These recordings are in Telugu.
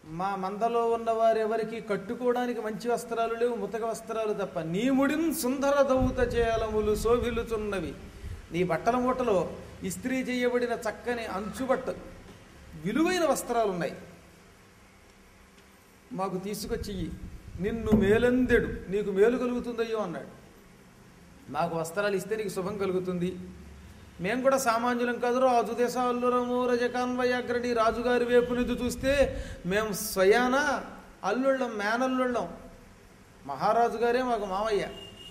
మా మందలో ఉన్న వారెవరికి కట్టుకోవడానికి మంచి వస్త్రాలు లేవు ముతక వస్త్రాలు తప్ప నీ ముడిన్ సుందర దౌత చేలములు శోభిల్లుచున్నవి నీ బట్టల మూటలో ఇస్త్రీ చేయబడిన చక్కని అంచుబట్ట విలువైన వస్త్రాలు ఉన్నాయి మాకు తీసుకొచ్చి ఇయ్యి. నిన్ను మేలందెడు నీకు మేలు కలుగుతుందయ్యో అన్నాడు మాకు వస్త్రాలు ఇస్తే నీకు శుభం కలుగుతుంది మేము కూడా సామాన్యులం కాదు రాజు దేశాల్లురము రజకాన్వయాగ్రడి రాజుగారి వైపు నుంచి చూస్తే మేము స్వయాన అల్లుళ్ళం మేనల్లుళ్ళం మహారాజు గారే మాకు మామయ్య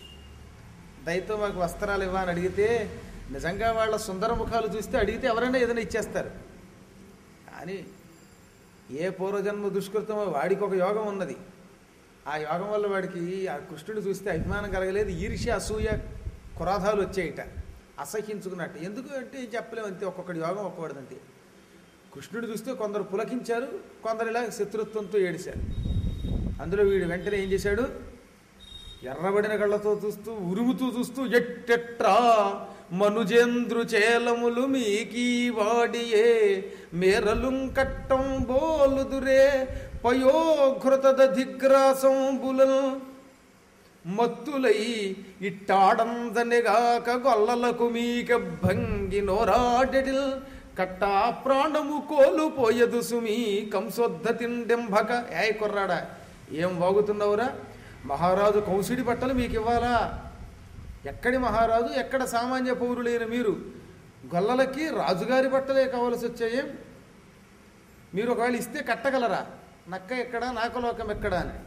దయతో మాకు వస్త్రాలు ఇవ్వని అడిగితే నిజంగా వాళ్ళ సుందర ముఖాలు చూస్తే అడిగితే ఎవరైనా ఏదైనా ఇచ్చేస్తారు కానీ ఏ పూర్వజన్మ దుష్కృతమో వాడికి ఒక యోగం ఉన్నది ఆ యోగం వల్ల వాడికి ఆ కృష్ణుడు చూస్తే అభిమానం కలగలేదు ఈర్ష్య అసూయ కురాధాలు వచ్చాయిట అసహించుకున్నట్టు ఎందుకు అంటే ఏం చెప్పలేము అంతే ఒక్కొక్కటి యోగం ఒక్కొక్కటి అంతే కృష్ణుడు చూస్తే కొందరు పులకించారు కొందరు ఇలా శత్రుత్వంతో ఏడిశారు అందులో వీడు వెంటనే ఏం చేశాడు ఎర్రబడిన కళ్ళతో చూస్తూ ఉరుముతూ చూస్తూ ఎట్టెట్రా మనుజేంద్రు చేలములు మీకీ వాడియే మేరలుం కట్టం బోలుదురే పయోఘృతద దిగ్రాసంబులను మత్తులై ఇట్టాడందనెగాక గొల్లలకు మీక భంగి నోరాడెడిల్ కట్టా ప్రాణము కోలుపోయదు సుమి కంసొద్ద తిండెంభక ఏ కుర్రాడా ఏం వాగుతున్నావురా మహారాజు కౌశిడి బట్టలు మీకు ఇవ్వాలా ఎక్కడి మహారాజు ఎక్కడ సామాన్య పౌరులైన మీరు గొల్లలకి రాజుగారి బట్టలే కావలసి వచ్చాయేం మీరు ఒకవేళ ఇస్తే కట్టగలరా నక్క ఎక్కడా నాకలోకం ఎక్కడా అని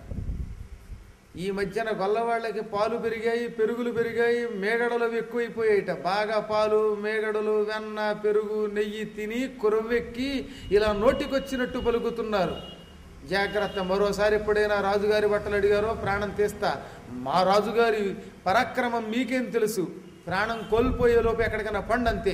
ఈ మధ్యన గొల్లవాళ్ళకి పాలు పెరిగాయి పెరుగులు పెరిగాయి మేగడలు అవి ఎక్కువైపోయాయిట బాగా పాలు మేగడలు వెన్న పెరుగు నెయ్యి తిని కురవెక్కి ఇలా నోటికొచ్చినట్టు పలుకుతున్నారు జాగ్రత్త మరోసారి ఎప్పుడైనా రాజుగారి బట్టలు అడిగారో ప్రాణం తీస్తా మా రాజుగారి పరాక్రమం మీకేం తెలుసు ప్రాణం కోల్పోయే లోపు ఎక్కడికైనా పండంతే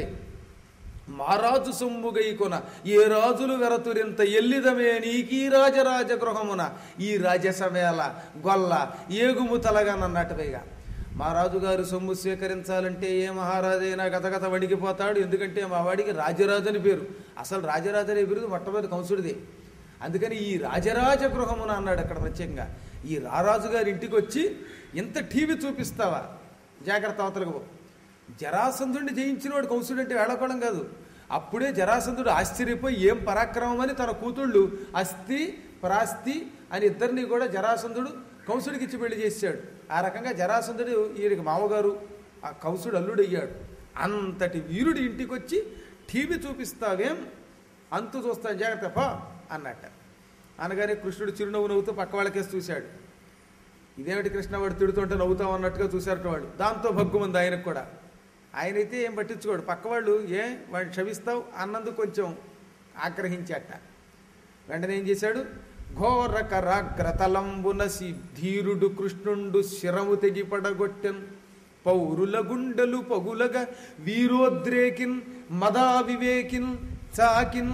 మారాజు సొమ్ముగై కొన ఏ రాజులు వెరతురింత ఎల్లిదమే నీకీ రాజరాజ గృహమున ఈ రాజసమేళ గొల్ల ఏగుము తలగానన్నట్టు పైగా మా రాజుగారు సొమ్ము స్వీకరించాలంటే ఏ మహారాజైనా గతగత వణికిపోతాడు ఎందుకంటే మా వాడికి రాజరాజు అని పేరు అసలు రాజరాజు అనే బిరుదు మొట్టమొదటి కంసుడిదే అందుకని ఈ రాజరాజ గృహమున అన్నాడు అక్కడ ప్రత్యేకంగా ఈ రారాజు గారి ఇంటికి వచ్చి ఇంత టీవీ చూపిస్తావా జాగ్రత్త అవతలకు పో జరాసంధుడిని జయించినవాడు కంసుడు అంటే వేళకోళం కాదు అప్పుడే జరాసంధుడు ఆశ్చర్యపోయి ఏం పరాక్రమం అని తన కూతుళ్ళు అస్థి పరాస్తి అని ఇద్దరిని కూడా జరాసంధుడు కంసుడికి ఇచ్చి పెళ్లి చేశాడు ఆ రకంగా జరాసంధుడు ఈయనకి మామగారు ఆ కంసుడు అల్లుడు అయ్యాడు అంతటి వీరుడి ఇంటికి వచ్చి టీవీ చూపిస్తావేం అంతు చూస్తాను జాగ్రత్త పా అన్నట్ట అనగానే కృష్ణుడు చిరునవ్వు నవ్వుతూ పక్క వాళ్ళకేసి చూశాడు ఇదేమిటి కృష్ణ వాడు తిడుతుంటే నవ్వుతాం అన్నట్టుగా చూశారట వాడు దాంతో భగ్గుమంది ఆయనకు కూడా ఆయనైతే ఏం పట్టించుకోడు పక్కవాళ్ళు ఏ వాడిని క్షమిస్తావు అన్నందుకు కొంచెం ఆగ్రహించాట వెంటనే ఏం చేశాడు ఘోర కరాగ్రతలంబునసి ధీరుడు కృష్ణుండు శిరము తెగి పడగొట్టెన్ పౌరుల గుండెలు పగులగా వీరోద్రేకిన్ మదా వివేకిన్ చాకిన్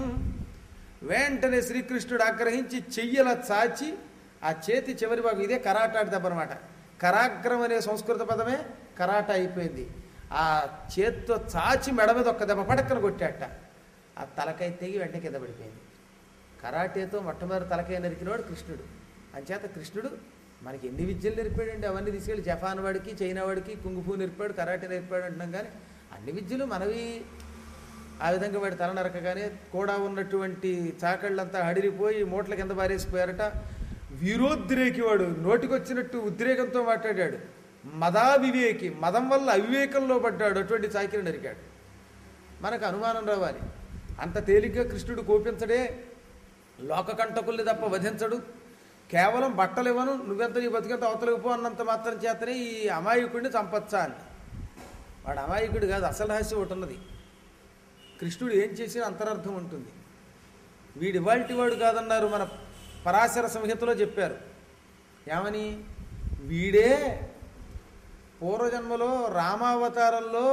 వెంటనే శ్రీకృష్ణుడు ఆగ్రహించి చెయ్యల చాచి ఆ చేతి చివరి భాగం ఇదే కరాటాడి దెబ్బ అనమాట కరాగ్రం అనే సంస్కృత పదమే కరాట అయిపోయింది ఆ చేత్తో చాచి మెడ మీద ఒక్క దెబ్బ పడక్కన కొట్టాట ఆ తలకాయ తెగి వెంటనే కింద పడిపోయింది కరాటేతో మొట్టమొదటి తలకాయ నరికినవాడు కృష్ణుడు అంచేత కృష్ణుడు మనకి ఎన్ని విద్యలు నేర్పాడండి అవన్నీ తీసుకెళ్ళి జపాన్ వాడికి చైనా వాడికి కుంగుఫూ నేర్పాడు కరాటే నేర్పాడు అంటున్నాం కానీ అన్ని విద్యలు మనవి ఆ విధంగా వాడి తల నరకగానే కూడా ఉన్నటువంటి చాకళ్ళంతా హడిరిపోయి మూటల కింద పారేసిపోయారట వీరోద్రేకి వాడు నోటికొచ్చినట్టు ఉద్రేకంతో మాట్లాడాడు మదా వివేకి మదం వల్ల అవివేకంలో పడ్డాడు అటువంటి చాకిరి నరికాడు మనకు అనుమానం రావాలి అంత తేలిగ్గా కృష్ణుడు కోపించడే లోకకంటకుల్ని తప్ప వధించడు కేవలం బట్టలు ఇవ్వను నువ్వెంత నీ బతికెంత అవతలకు పో అన్నంత మాత్రం చేతనే ఈ అమాయకుడిని చంపచ్చా అని వాడు అమాయకుడు కాదు అసలు రహస్యం ఒకటి ఉన్నది కృష్ణుడు ఏం చేసినా అంతరార్థం ఉంటుంది వీడి ఇవాల్టి వాడు కాదన్నారు మన పరాశర సంహితలో చెప్పారు ఏమని వీడే పూర్వజన్మలో రామావతారంలో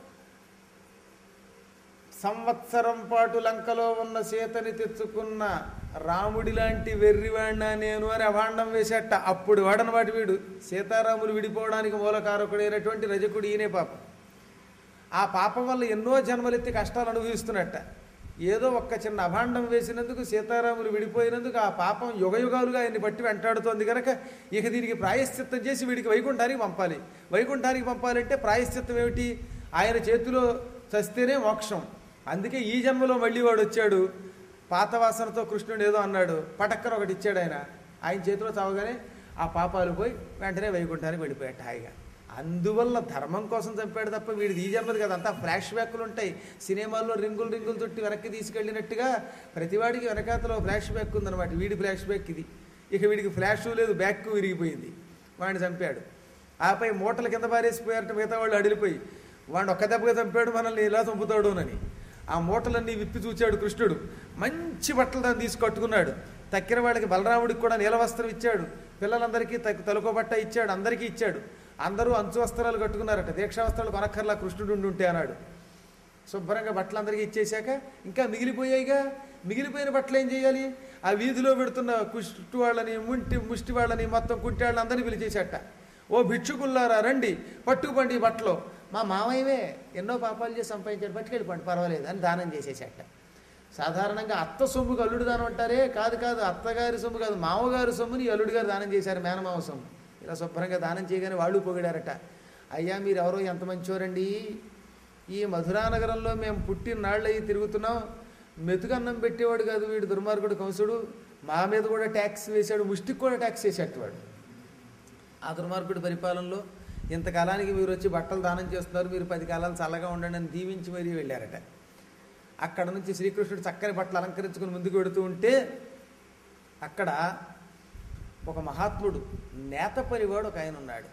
సంవత్సరం పాటు లంకలో ఉన్న సీతని తెచ్చుకున్న రాముడి లాంటి వెర్రివాడినా నేను అని అభాండం వేసేట అప్పుడు వాడన వాటి వీడు సీతారాములు విడిపోవడానికి మూలకారకుడైనటువంటి రజకుడు ఈయనే పాపం ఆ పాపం వల్ల ఎన్నో జన్మలెత్తి కష్టాలు అనుభవిస్తున్నట్ట ఏదో ఒక్క చిన్న అభాండం వేసినందుకు సీతారాములు విడిపోయినందుకు ఆ పాపం యుగయుగాలుగా ఆయన్ని బట్టి వెంటాడుతోంది కనుక ఇక దీనికి ప్రాయశ్చిత్తం చేసి వీడికి వైకుంఠానికి పంపాలి వైకుంఠానికి పంపాలంటే ప్రాయశ్చిత్తం ఏమిటి ఆయన చేతిలో చస్తేనే మోక్షం అందుకే ఈ జన్మలో మళ్ళీ వాడు వచ్చాడు పాత వాసనతో కృష్ణుడు ఏదో అన్నాడు పటక్కన ఒకటి ఇచ్చాడు ఆయన ఆయన చేతిలో చావగానే ఆ పాపాలు పోయి వెంటనే వైకుంఠానికి వెళ్ళిపోయాడు హాయిగా అందువల్ల ధర్మం కోసం చంపాడు తప్ప వీడిది ఈ జన్మది కదా అంతా ఫ్లాష్ బ్యాక్లు ఉంటాయి సినిమాల్లో రింగులు రింగులు చుట్టి వెనక్కి తీసుకెళ్ళినట్టుగా ప్రతివాడికి వెనకాతలో ఫ్లాష్ బ్యాక్ ఉందన్నమాట వీడి ఫ్లాష్ బ్యాక్ ఇది ఇక వీడికి ఫ్లాష్ లేదు బ్యాక్ విరిగిపోయింది వాడిని చంపాడు ఆపై మూటల కింద పారేసిపోయారట మిగతా వాళ్ళు అడిలిపోయి వాడిని ఒక్క దెబ్బగా చంపాడు మనల్ని ఇలా చంపుతాడునని ఆ మూటలన్నీ విప్పి చూచాడు కృష్ణుడు మంచి బట్టలు దాన్ని తీసి కట్టుకున్నాడు తక్కిన వాళ్ళకి బలరాముడికి కూడా నీల వస్త్రం ఇచ్చాడు పిల్లలందరికీ తక్కు తలుకో బట్ట ఇచ్చాడు అందరికీ ఇచ్చాడు అందరూ అంచు వస్త్రాలు కట్టుకున్నారట దీక్షా వస్త్రాలు కొనక్కర్లా కృష్ణుడు ఉండి ఉంటే అన్నాడు శుభ్రంగా బట్టలు అందరికీ ఇచ్చేశాక ఇంకా మిగిలిపోయాయిగా మిగిలిపోయిన బట్టలు ఏం చేయాలి ఆ వీధిలో పెడుతున్న కుష్టి వాళ్ళని ముంటి ముష్టి వాళ్ళని మొత్తం కుంటి వాళ్ళని అందరినీ పిలిచేసేట ఓ భిక్షుకుల్లారా రండి పట్టుకుపండి ఈ బట్టలు మా మామయ్యవే ఎన్నో పాపాలు చేసి సంపాదించాడు పట్టుకెళ్ళిపోండి పర్వాలేదు అని దానం చేసేసేట సాధారణంగా అత్త సొమ్ముకు అల్లుడు దానం అంటారే కాదు కాదు అత్తగారి సొమ్ము కాదు మామగారి సొమ్ముని ఈ అల్లుడు గారు దానం చేశారు మేనమామ సొమ్ము ఇలా శుభ్రంగా దానం చేయగానే వాళ్ళు పొగిడారట అయ్యా మీరు ఎవరో ఎంత మంచోరండి ఈ మధురా నగరంలో మేము పుట్టిన నాళ్ళయి తిరుగుతున్నాం మెతుకన్నం పెట్టేవాడు కాదు వీడు దుర్మార్గుడు కంసుడు మా మీద కూడా ట్యాక్స్ వేశాడు ముష్టికి కూడా ట్యాక్స్ వేసేట వాడు ఆ దుర్మార్గుడి పరిపాలనలో ఇంతకాలానికి మీరు వచ్చి బట్టలు దానం చేస్తున్నారు మీరు పది కాలాలు చల్లగా ఉండండి అని దీవించి మరీ వెళ్ళారట అక్కడ నుంచి శ్రీకృష్ణుడు చక్కని బట్టలు అలంకరించుకుని ముందుకు వెడుతూ ఉంటే అక్కడ ఒక మహాత్ముడు నేత పనివాడు ఒక ఆయన ఉన్నాడు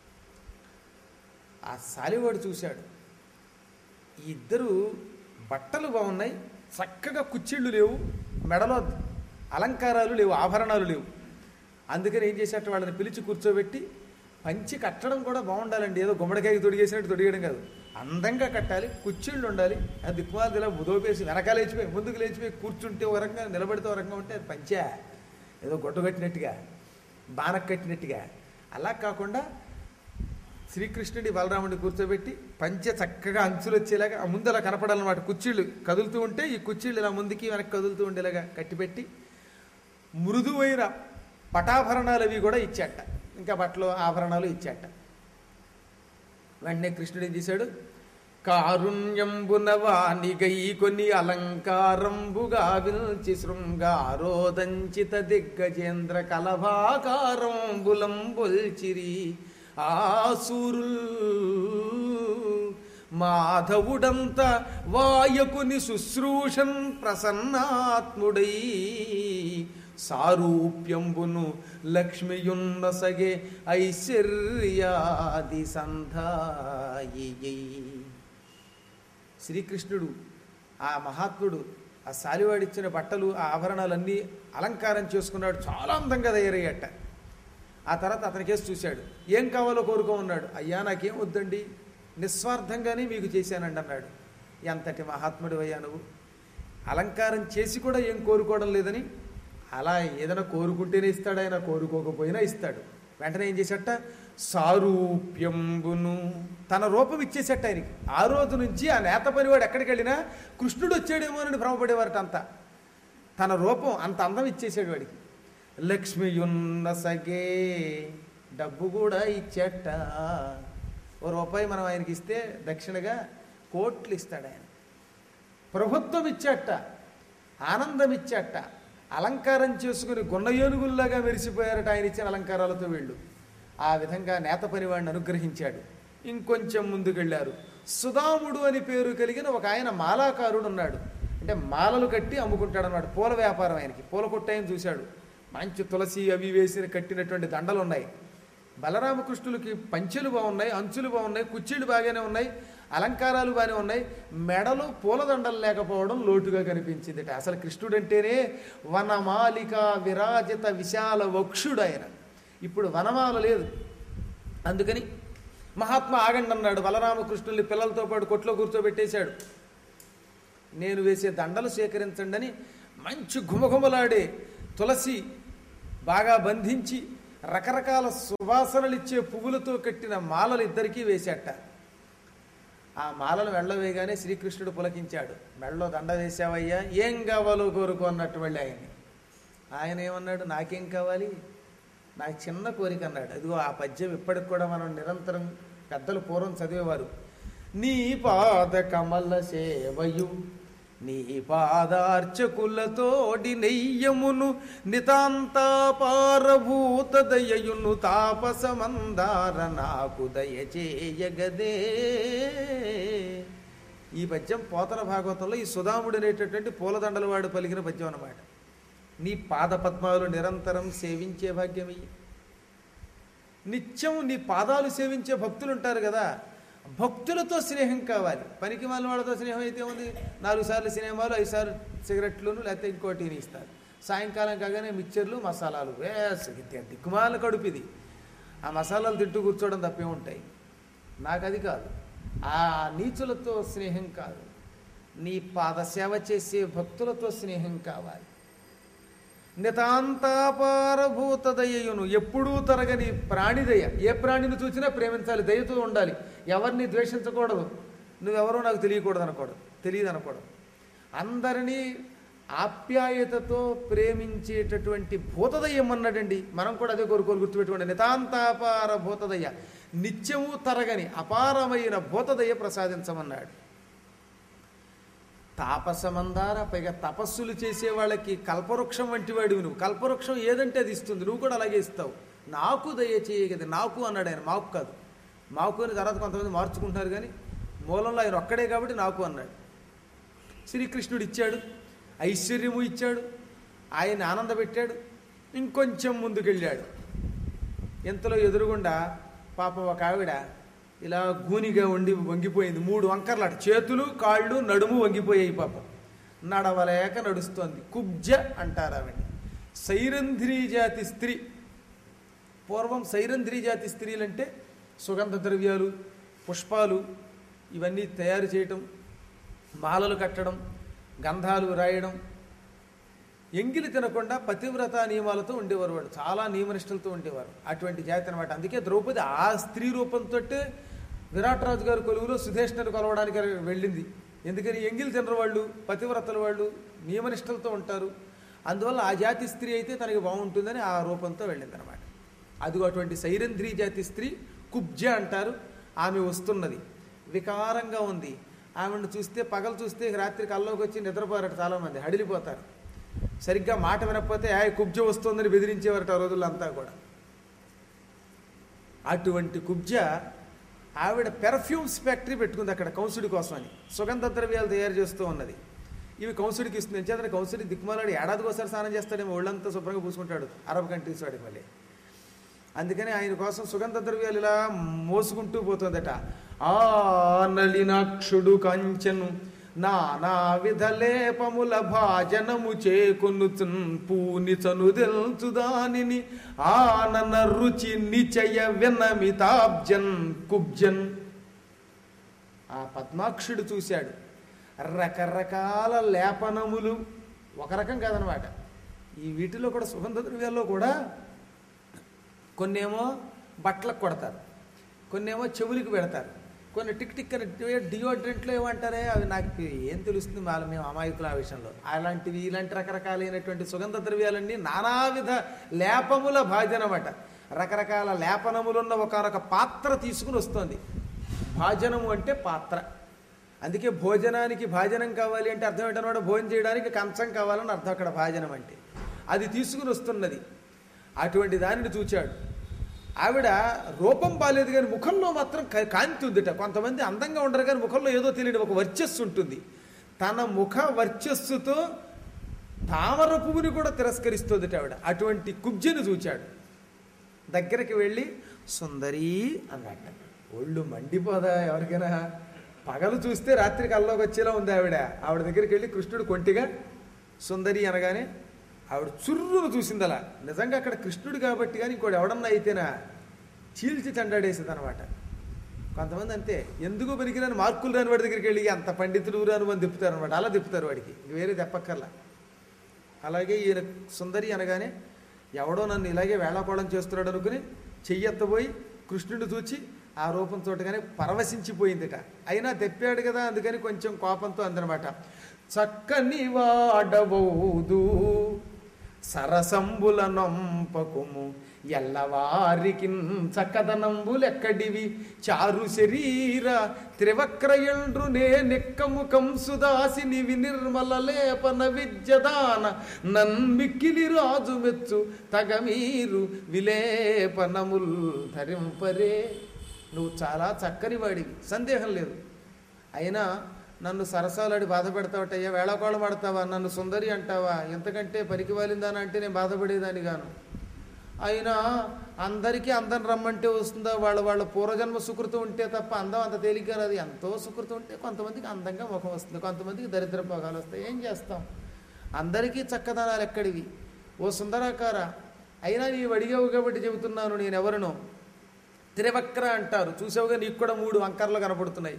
ఆ సాలివాడు చూశాడు ఈ ఇద్దరు బట్టలు బాగున్నాయి చక్కగా కుచ్చిళ్ళు లేవు మెడలో అలంకారాలు లేవు ఆభరణాలు లేవు అందుకని ఏం చేసేట వాళ్ళని పిలిచి కూర్చోబెట్టి పంచి కట్టడం కూడా బాగుండాలండి ఏదో గుమ్మడికాయకి తొడిగేసినట్టు తొడిగేయడం కాదు అందంగా కట్టాలి కుచ్చిళ్ళు ఉండాలి అది దిక్కుమాలు ఇలా ఉదోపేసి వెనకాల లేచిపోయి ముందుకు లేచిపోయి కూర్చుంటే ఒక రకంగా నిలబడితే ఒక రకంగా ఉంటే అది పంచా ఏదో గొడ్డ కట్టినట్టుగా బాణకు కట్టినట్టుగా అలా కాకుండా శ్రీకృష్ణుడి బలరాముడిని కూర్చోబెట్టి పంచె చక్కగా అంచులు వచ్చేలాగా ఆ ముందు అలా కనపడాలన్నమాట కుర్చీళ్ళు కదులుతూ ఉంటే ఈ కుర్చీళ్ళు ఇలా ముందుకి వెనక్కి కదులుతూ ఉండేలాగా కట్టిపెట్టి మృదువైన పటాభరణాలు అవి కూడా ఇచ్చాట ఇంకా బట్టలు ఆభరణాలు ఇచ్చాట వెంటనే కృష్ణుడు ఏం చేశాడు కారుణ్యంబున వానిగై కొన్ని అలంకారంబుగా విల్చి శృంగారోదంచిత దిగ్గజేంద్ర కలభాకారంబులంబుల్చిరి ఆసూరుల్ మాధవుడంత వాయకుని శుశ్రూషన్ ప్రసన్నాత్ముడై సారూప్యంబును లక్ష్మియున్న సగే ఐశ్వర్యాది సంధాయి శ్రీకృష్ణుడు ఆ మహాత్ముడు ఆ సాలివాడిచ్చిన బట్టలు ఆ ఆభరణాలన్నీ అలంకారం చేసుకున్నాడు చాలా అందంగా తయారయ్యట ఆ తర్వాత అతనికేసి చూశాడు ఏం కావాలో కోరుకో ఉన్నాడు అయ్యా నాకేం వద్దండి నిస్వార్థంగానే మీకు చేశానండి అన్నాడు ఎంతటి మహాత్ముడు అయ్యా నువ్వు అలంకారం చేసి కూడా ఏం కోరుకోవడం లేదని అలా ఏదైనా కోరుకుంటేనే ఇస్తాడు ఆయన కోరుకోకపోయినా ఇస్తాడు వెంటనే ఏం చేసేట సారూప్యంబును తన రూపం ఇచ్చేసేట ఆయనకి ఆ రోజు నుంచి ఆ నేత పనివాడు ఎక్కడికి వెళ్ళినా కృష్ణుడు వచ్చాడేమోనని భ్రమపడేవారట అంతా తన రూపం అంత అందం ఇచ్చేసాడు వాడికి లక్ష్మియున్న సగే డబ్బు కూడా ఇచ్చేట ఓ రూపాయి మనం ఆయనకి ఇస్తే దక్షిణగా కోట్లు ఇస్తాడు ఆయన ప్రభుత్వం ఇచ్చేట ఆనందం ఇచ్చేట అలంకారం చేసుకుని గున్న ఏనుగుల్లాగా మెరిసిపోయారట ఆయన ఇచ్చిన అలంకారాలతో వీళ్ళు ఆ విధంగా నేత పనివాడిని అనుగ్రహించాడు ఇంకొంచెం ముందుకెళ్ళారు సుధాముడు అని పేరు కలిగిన ఒక ఆయన మాలాకారుడు ఉన్నాడు అంటే మాలలు కట్టి అమ్ముకుంటాడు అన్నమాట పూల వ్యాపారం ఆయనకి పూల కొట్టాయని చూశాడు మంచి తులసి అవి వేసిన కట్టినటువంటి దండలు ఉన్నాయి బలరామకృష్ణులకి పంచెలు బాగున్నాయి అంచులు బాగున్నాయి కుర్చీలు బాగానే ఉన్నాయి అలంకారాలు బాగానే ఉన్నాయి మెడలో పూలదండలు లేకపోవడం లోటుగా కనిపించిందిట అసలు కృష్ణుడు అంటేనే వనమాలిక విరాజిత విశాల వక్షుడు ఆయన ఇప్పుడు వనమాల లేదు అందుకని మహాత్మా ఆగండి అన్నాడు బలరామకృష్ణుల్ని పిల్లలతో పాటు కొట్లో కూర్చోబెట్టేశాడు నేను వేసే దండలు సేకరించండి అని మంచి ఘుమఘుమలాడే తులసి బాగా బంధించి రకరకాల సువాసనలు ఇచ్చే పువ్వులతో కట్టిన మాలలు ఇద్దరికీ వేసేట ఆ మాలలు మెళ్ళ వేయగానే శ్రీకృష్ణుడు పులకించాడు మెళ్ళలో దండ వేసావయ్యా ఏం కావాలో కోరుకో అన్నట్టు వెళ్ళి ఆయన్ని ఆయన ఏమన్నాడు నాకేం కావాలి నాకు చిన్న కోరిక అన్నాడు అదిగో ఆ పద్యం ఇప్పటికి కూడా మనం నిరంతరం పెద్దలు పూర్వం చదివేవారు నీ పాద కమల సేవయు నీ పాదార్చకులతోడి నెయ్యమును నితాంతాపారభూత దయయును తాపసమందార నాకు దయచేయగదే ఈ పద్యం పోతన భాగవతంలో ఈ సుధాముడు అనేటటువంటి పూలదండల వాడు పలికిన పద్యం అన్నమాట నీ పాద పద్మాలు నిరంతరం సేవించే భాగ్యమయ్యి నిత్యం నీ పాదాలు సేవించే భక్తులు ఉంటారు కదా భక్తులతో స్నేహం కావాలి పనికి మాలిన వాళ్ళతో స్నేహం అయితే ఉంది నాలుగు సార్లు సినిమాలు ఐదు సార్లు సిగరెట్లను లేకపోతే ఇంకోటి ఇస్తారు సాయంకాలం కాగానే మిక్చర్లు మసాలాలు వేస్ దిక్కుమాల కడుపు ఇది ఆ మసాలాలు తింటూ కూర్చోవడం తప్పే ఉంటాయి నాకు అది కాదు ఆ నీచులతో స్నేహం కాదు నీ పాదసేవ చేసే భక్తులతో స్నేహం కావాలి నితాంతాపారభూత దయయును ఎప్పుడూ తరగని ప్రాణిదయ ఏ ప్రాణిని చూసినా ప్రేమించాలి దయతో ఉండాలి ఎవరిని ద్వేషించకూడదు నువ్వెవరో నాకు తెలియకూడదు అనకూడదు తెలియదు అనకూడదు అందరినీ ఆప్యాయతతో ప్రేమించేటటువంటి భూతదయ్యం అన్నాడండి మనం కూడా అదే కోరుకోరు గుర్తుపెట్టుకోండి నితాంతాపార భూతదయ్య నిత్యము తరగని అపారమైన భూతదయ్య ప్రసాదించమన్నాడు తాపసమందార పైగా తపస్సులు చేసే వాళ్ళకి కల్పవృక్షం వంటి వాడివి నువ్వు కల్పవృక్షం ఏదంటే అది ఇస్తుంది నువ్వు కూడా అలాగే ఇస్తావు నాకు దయచేయగది నాకు అన్నాడు ఆయన మాకు కాదు మాకు అని తర్వాత కొంతమంది మార్చుకుంటున్నారు కానీ మూలంలో ఆయన ఒక్కడే కాబట్టి నాకు అన్నాడు శ్రీకృష్ణుడు ఇచ్చాడు ఐశ్వర్యము ఇచ్చాడు ఆయన ఆనందపెట్టాడు ఇంకొంచెం ముందుకెళ్ళాడు ఇంతలో ఎదురుగుండా పాపం ఒక ఆవిడ ఇలా గూనిగా ఉండి వంగిపోయింది మూడు వంకర్లు అటు చేతులు కాళ్ళు నడుము వంగిపోయాయి పాపం నడవలేక నడుస్తోంది కుబ్జ అంటారు ఆవిడ సైరంధ్రీ జాతి స్త్రీ పూర్వం సైరంధ్రీ జాతి స్త్రీలంటే సుగంధ ద్రవ్యాలు పుష్పాలు ఇవన్నీ తయారు చేయటం మాలలు కట్టడం గంధాలు రాయడం ఎంగిలి తినకుండా పతివ్రత నియమాలతో ఉండేవారు వాడు చాలా నియమనిష్టలతో ఉండేవారు అటువంటి జాతి అనమాట అందుకే ద్రౌపది ఆ స్త్రీ రూపంతో విరాట్ రాజు గారి కొలువులో సుధేష్ణను కొలవడానికి వెళ్ళింది ఎందుకని ఎంగిలి తినరు వాళ్ళు పతివ్రతల వాళ్ళు నియమనిష్టలతో ఉంటారు అందువల్ల ఆ జాతి స్త్రీ అయితే తనకి బాగుంటుందని ఆ రూపంతో వెళ్ళింది అనమాట అదిగో అటువంటి సైరంధ్రీ జాతి స్త్రీ కుబ్జ అంటారు ఆమె వస్తున్నది వికారంగా ఉంది ఆమెను చూస్తే పగలు చూస్తే రాత్రి కల్లోకి వచ్చి నిద్రపోరట చాలామంది హడిలిపోతారు సరిగ్గా మాట వినకపోతే ఆ కుబ్జ వస్తుందని బెదిరించేవారట ఆ రోజుల్లో అంతా కూడా అటువంటి కుబ్జ ఆవిడ పెర్ఫ్యూమ్స్ ఫ్యాక్టరీ పెట్టుకుంది అక్కడ కౌన్సుడి కోసం అని సుగంధ ద్రవ్యాలు తయారు చేస్తూ ఉన్నది ఇవి కౌన్సుడికి ఇస్తుంది ఎంచేతన కౌన్సుడి దిక్కుమాలాడు ఏడాదికి ఒకసారి స్నానం చేస్తాడేమో ఒళ్ళంతా శుభ్రంగా పూసుకుంటాడు అరబ్ కంట్రీస్ వాడికి మళ్ళీ అందుకని ఆయన కోసం సుగంధ ద్రవ్యాలు ఇలా మోసుకుంటూ పోతుందట ఆ నలినాక్షుడు కంచెను నానా విధ లేపముల భాజనము చేకొనుచున్ పూని చనుదెల్చు దానిని ఆనన రుచి నిచయ వినమితాబ్జన్ కుబ్జన్ ఆ పద్మాక్షుడు చూశాడు రకరకాల లేపనములు ఒక రకం కాదనమాట ఈ వీటిలో కూడా సుగంధ ద్రవ్యాల్లో కూడా కొన్నేమో బట్టలకు కొడతారు కొన్నేమో చెవులకు పెడతారు కొన్ని టిక్ టిక్ అని డియోడ్రెంట్లో ఏమంటారే అవి నాకు ఏం తెలుస్తుంది వాళ్ళ మేము అమాయకులు ఆ విషయంలో అలాంటివి ఇలాంటి రకరకాలైనటువంటి సుగంధ ద్రవ్యాలన్నీ నానావిధ లేపముల భాజనమట రకరకాల లేపనములున్న ఒకనొక పాత్ర తీసుకుని వస్తుంది భాజనము అంటే పాత్ర అందుకే భోజనానికి భాజనం కావాలి అంటే అర్థం ఏంటన్నమాట భోజనం చేయడానికి కంచం కావాలని అర్థం అక్కడ భాజనం అంటే అది తీసుకుని వస్తున్నది అటువంటి దానిని చూచాడు ఆవిడ రూపం బాలేదు కానీ ముఖంలో మాత్రం కా- కాంతి ఉందిట కొంతమంది అందంగా ఉండరు కానీ ముఖంలో ఏదో తెలియని ఒక వర్చస్సు ఉంటుంది తన ముఖ వర్చస్సుతో తామర పువ్వుని కూడా తిరస్కరిస్తుందిట ఆవిడ అటువంటి కుబ్జను చూచాడు దగ్గరికి వెళ్ళి సుందరి అన్నట్ట ఒళ్ళు మండిపోదా ఎవరికైనా పగలు చూస్తే రాత్రి కల్లోకి వచ్చేలా ఉంది ఆవిడ ఆవిడ దగ్గరికి వెళ్ళి కృష్ణుడు కొంటిగా సుందరి అనగానే ఆవిడ చుర్రును చూసింది అలా నిజంగా అక్కడ కృష్ణుడు కాబట్టి కానీ ఇంకోటి ఎవడన్నా అయితేనా చీల్చి తండాడేసేది అనమాట కొంతమంది అంతే ఎందుకు పనికిరాని మార్కులు రాని వాడి దగ్గరికి వెళ్ళి అంత పండితుడు రాను అని తిప్పుతారు అనమాట అలా తిప్పుతారు వాడికి ఇంక వేరే తెప్పక్కర్లా అలాగే ఈయన సుందరి అనగానే ఎవడో నన్ను ఇలాగే వేళాకోళం చేస్తున్నాడు అనుకుని చెయ్యెత్తబోయి కృష్ణుడిని చూచి ఆ రూపంతో కానీ పరవశించిపోయిందిట అయినా తెప్పాడు కదా అందుకని కొంచెం కోపంతో అందనమాట చక్కని వాడబోదు సరసంబుల నొంపకుము ఎల్లవారికి చక్కదనంబులెక్కడివి చారు శరీర త్రివక్రయండ్రు నే నెక్కము కంసుదాసిని వినిర్మల లేపన విద్యదాన నన్మిక్కిలి రాజు మెచ్చు తగమీరు విలేపనముల్ ధరింపరే నువ్వు చాలా చక్కని వాడివి సందేహం లేదు అయినా నన్ను సరసాలాడి బాధ పెడతావటయ్యా వేళకోళం ఆడతావా నన్ను సుందరి అంటావా ఎంతకంటే పనికి వాలిందానా అంటే నేను బాధపడేదాన్ని గాను అయినా అందరికీ అందం రమ్మంటే వస్తుందా వాళ్ళ వాళ్ళ పూర్వజన్మ సుకృతం ఉంటే తప్ప అందం అంత తేలిగ్గా రాదు ఎంతో సుకృతం ఉంటే కొంతమందికి అందంగా ముఖం వస్తుంది కొంతమందికి దరిద్ర పోగాలు వస్తాయి ఏం చేస్తాం అందరికీ చక్కదనాలు ఎక్కడివి ఓ సుందరాకార అయినా నీవు అడిగావు కాబట్టి చెబుతున్నాను నేను ఎవరినో త్రివక్ర అంటారు చూసావుగా నీకు కూడా మూడు వంకర్లు కనపడుతున్నాయి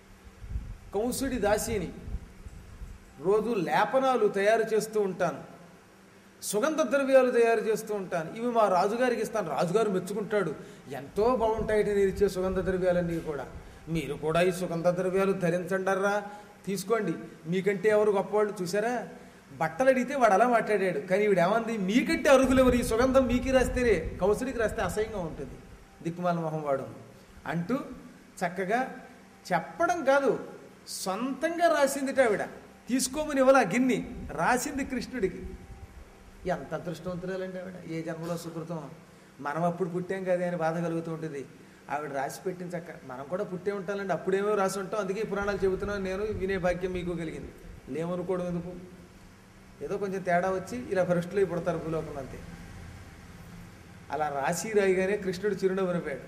కంసుడి దాసిని రోజు లేపనాలు తయారు చేస్తూ ఉంటాను సుగంధ ద్రవ్యాలు తయారు చేస్తూ ఉంటాను ఇవి మా రాజుగారికి ఇస్తాను రాజుగారు మెచ్చుకుంటాడు ఎంతో బాగుంటాయి నేను ఇచ్చే సుగంధ ద్రవ్యాలన్నీ కూడా మీరు కూడా ఈ సుగంధ ద్రవ్యాలు ధరించండర్రా తీసుకోండి మీకంటే ఎవరు గొప్పవాళ్ళు చూసారా బట్టలు అడిగితే వాడు అలా మాట్లాడాడు కానీ ఈవిడ ఏమంది మీకంటే అర్హులు ఎవరు ఈ సుగంధం మీకి రాస్తేనే కౌసుడికి రాస్తే అసహ్యంగా ఉంటుంది దిక్కుమాల మొహం వాడు అంటూ చక్కగా చెప్పడం కాదు సొంతంగా రాసిందిట ఆవిడ తీసుకోమని ఇవ్వాల గిన్ని రాసింది కృష్ణుడికి ఎంత అదృష్టవంతురాలండి ఆవిడ ఏ జన్మలో సుకృతం మనం అప్పుడు పుట్టాం కదే అని బాధ కలుగుతూ ఉంటుంది ఆవిడ రాసి పెట్టిన చక్క మనం కూడా పుట్టే ఉంటానండి అప్పుడేమో రాసి ఉంటాం అందుకే ఈ పురాణాలు చెబుతున్నాను నేను వినే భాగ్యం మీకు కలిగింది లేమనుకోవడం ఎందుకు ఏదో కొంచెం తేడా వచ్చి ఇలా ఫస్ట్లో పుడతారు భూలోకంలో అంతే అలా రాసి రాయిగానే కృష్ణుడు చిరునవ్వు నవ్వాడు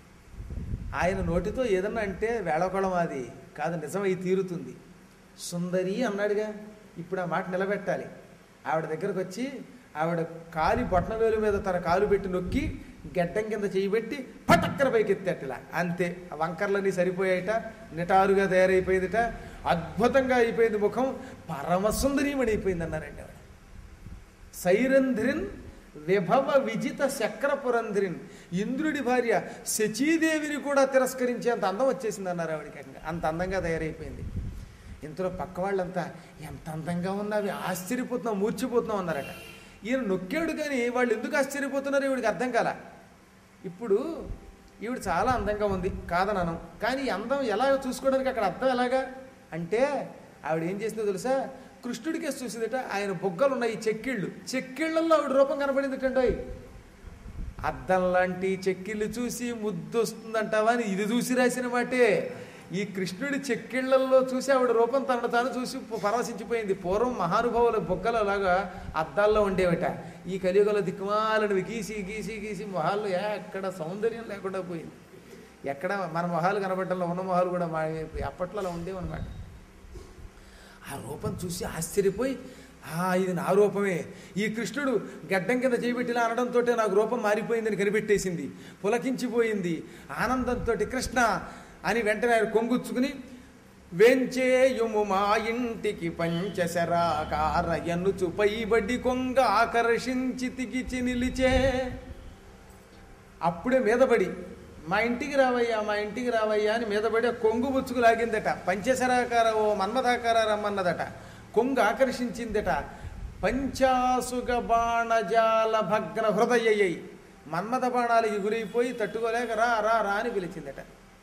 ఆయన నోటితో ఏదన్నా అంటే వేళకోళం అది కాదు నిజమై తీరుతుంది సుందరి అన్నాడుగా ఇప్పుడు ఆ మాట నిలబెట్టాలి ఆవిడ దగ్గరకు వచ్చి ఆవిడ కాలి బొట్టనవేలు మీద తన కాలు పెట్టి నొక్కి గెడ్డం కింద చేయబెట్టి పటక్కర పైకి ఎత్తేటలా అంతే ఆ వంకర్లన్నీ సరిపోయాయట నిటారుగా తయారైపోయిందిట అద్భుతంగా అయిపోయింది ముఖం పరమసుందరీమణి అయిపోయింది అన్నారండి ఆవిడ సైరంధ్రిన్ విభవ విజిత చక్రపురంధ్రిన్ ఇంద్రుడి భార్య శచీదేవిని కూడా తిరస్కరించేంత అందం వచ్చేసింది అన్నారు ఆవిడకి ఏకంగా. అంత అందంగా తయారైపోయింది ఇంతలో పక్క వాళ్ళంతా ఎంత అందంగా ఉన్నావి ఆశ్చర్యపోతున్నాం మూర్చిపోతున్నాం అన్నారట ఈయన నొక్కాడు కానీ వాళ్ళు ఎందుకు ఆశ్చర్యపోతున్నారు ఈవిడికి అర్థం కాల ఇప్పుడు ఈవిడ చాలా అందంగా ఉంది కాదననం కానీ ఈ అందం ఎలా చూసుకోవడానికి అక్కడ అర్థం ఎలాగా అంటే ఆవిడ ఏం చేసిందో తెలుసా కృష్ణుడికే చూసిందట ఆయన బొగ్గలు ఉన్నాయి చెక్కిళ్ళు చెక్కిళ్ళల్లో ఆవిడ రూపం కనపడిందిటండోయ్ అద్దం లాంటి చెక్కిళ్ళు చూసి ముద్దు వస్తుందంటావా అని ఇది చూసి రాసిన మాటే ఈ కృష్ణుడి చెక్కిళ్లలో చూసి ఆవిడ రూపం తన తాను చూసి పరవశించిపోయింది పూర్వం మహానుభావుల బొగ్గలు అలాగా అద్దాల్లో ఉండేవిట ఈ కలియుగంలో దిక్కుమాలని గీసి గీసి గీసి మొహాల్లో ఎక్కడ సౌందర్యం లేకుండా పోయింది ఎక్కడ మన మొహాలు కనబడటంలో ఉన్న మొహాలు కూడా మాయమైపోయి అప్పట్లో అలా ఉండేవన్నమాట ఆ రూపం చూసి ఆశ్చర్యపోయి ఆ ఇది నా రూపమే ఈ కృష్ణుడు గడ్డం కింద చేయబెట్టిలా అనడంతో నాకు రూపం మారిపోయిందని కనిపెట్టేసింది పులకించిపోయింది ఆనందంతో కృష్ణ అని వెంటనే ఆయన కొంగుచ్చుకుని వెంచేయుము మా ఇంటికి పంచశరాకార ఎన్నుచు పైబడి కొంగ ఆకర్షించి తిగిచి నిలిచే అప్పుడే మీదపడి మా ఇంటికి రావయ్యా మా ఇంటికి రావయ్యా అని మీదపడి ఆ కొంగు బుచ్చుకు లాగిందట పంచశరాకార ఓ మన్మథాకార రమ్మన్నదట కొంగు ఆకర్షించిందట పంచాసుగ బాణజాల భగ్న హృదయ్యయ్యి మన్మథ బాణాలకి గురైపోయి తట్టుకోలేక రా రా రా అని పిలిచిందట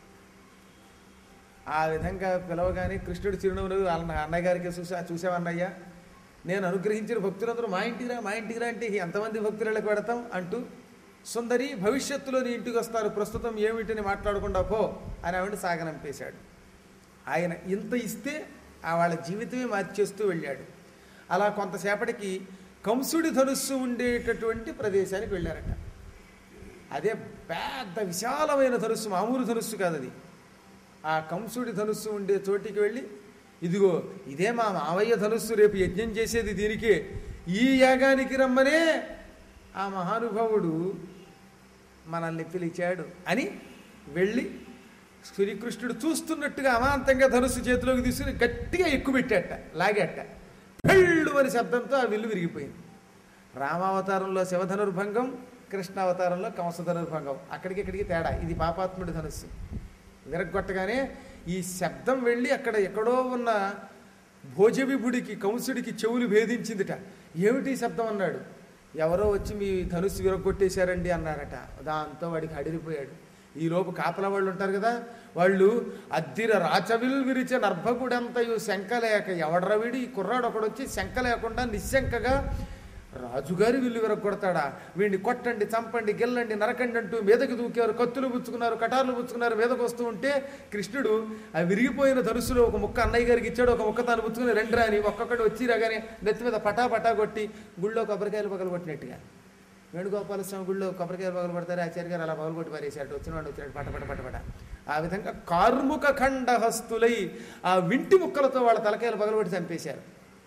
ఆ విధంగా పిలవగానే కృష్ణుడు చిరునవ్వు వాళ్ళ అన్నగారికి చూసా చూసావన్నయ్యా నేను అనుగ్రహించిన భక్తులందరూ మా ఇంటికి రా మా ఇంటికి రా అంటే ఎంతమంది భక్తులకు పెడతాం అంటూ సుందరి భవిష్యత్తులో నీ ఇంటికి వస్తారు ప్రస్తుతం ఏమిటని మాట్లాడకుండా పో అని ఆవిడ సాగనంపేశాడు ఆయన ఇంత ఇస్తే ఆ వాళ్ళ జీవితమే మార్చేస్తూ వెళ్ళాడు అలా కొంతసేపటికి కంసుడి ధనుస్సు ఉండేటటువంటి ప్రదేశానికి వెళ్ళారట అదే పెద్ద విశాలమైన ధనుస్సు మామూలు ధనుస్సు కాదు అది ఆ కంసుడి ధనుస్సు ఉండే చోటికి వెళ్ళి ఇదిగో ఇదే మా మావయ్య ధనుస్సు రేపు యజ్ఞం చేసేది దీనికే ఈ యాగానికి రమ్మనే ఆ మహానుభావుడు మనల్ని పిలిచాడు అని వెళ్ళి శ్రీకృష్ణుడు చూస్తున్నట్టుగా అమాంతంగా ధనుస్సు చేతిలోకి తీసుకుని గట్టిగా ఎక్కుపెట్టాట లాగాట పెళ్ళు అని శబ్దంతో ఆ విల్లు విరిగిపోయింది రామావతారంలో శివధనుర్భంగం కృష్ణ అవతారంలో కంసధనుర్భంగం అక్కడికి ఇక్కడికి తేడా ఇది పాపాత్ముడి ధనుస్సు విరగ్గొట్టగానే ఈ శబ్దం వెళ్ళి అక్కడ ఎక్కడో ఉన్న భోజవిభుడికి కంసుడికి చెవులు భేదించిందిట ఏమిటి ఈ శబ్దం అన్నాడు ఎవరో వచ్చి మీ ధనుస్సు విరగొట్టేశారండి అన్నారట దాంతో వాడికి అడిరిపోయాడు ఈ లోపు కాపలా వాళ్ళు ఉంటారు కదా వాళ్ళు అద్దిర రాచవిల్ విరిచే నర్భకుడంతయు శంక లేక ఎవడ్రవిడి ఈ కుర్రాడు ఒకడు వచ్చి శంక లేకుండా నిశ్శంకగా రాజుగారి విల్లు విరగొడతాడా వీడిని కొట్టండి చంపండి గెల్లండి నరకండి అంటూ మీదకి దూకారు కత్తులు పుచ్చుకున్నారు కటార్లు పుచ్చుకున్నారు మీదకు వస్తూ ఉంటే కృష్ణుడు ఆ విరిగిపోయిన ధనుసులో ఒక ముక్క అన్నయ్య గారికి ఇచ్చాడు ఒక ముక్క తాను పుచ్చుకుని రెండు రాని ఒక్కొక్కటి వచ్చి రాగానే నెత్తి మీద పటా పటా కొట్టి గుళ్ళో కొబ్బరికాయలు పగలు కొట్టినట్టుగా వేణుగోపాల స్వామి గుళ్ళో కొబ్బరికాయలు పగలు కొడతారు ఆచార్య గారు అలా పగలు కొట్టి పారేసాడు వచ్చిన వాడు వచ్చినట్టు పట పట పట పట ఆ విధంగా కార్ముక ఖండహస్తులై ఆ వింటి ముక్కలతో వాళ్ళ తలకాయలు పగలు కొట్టి చంపేశారు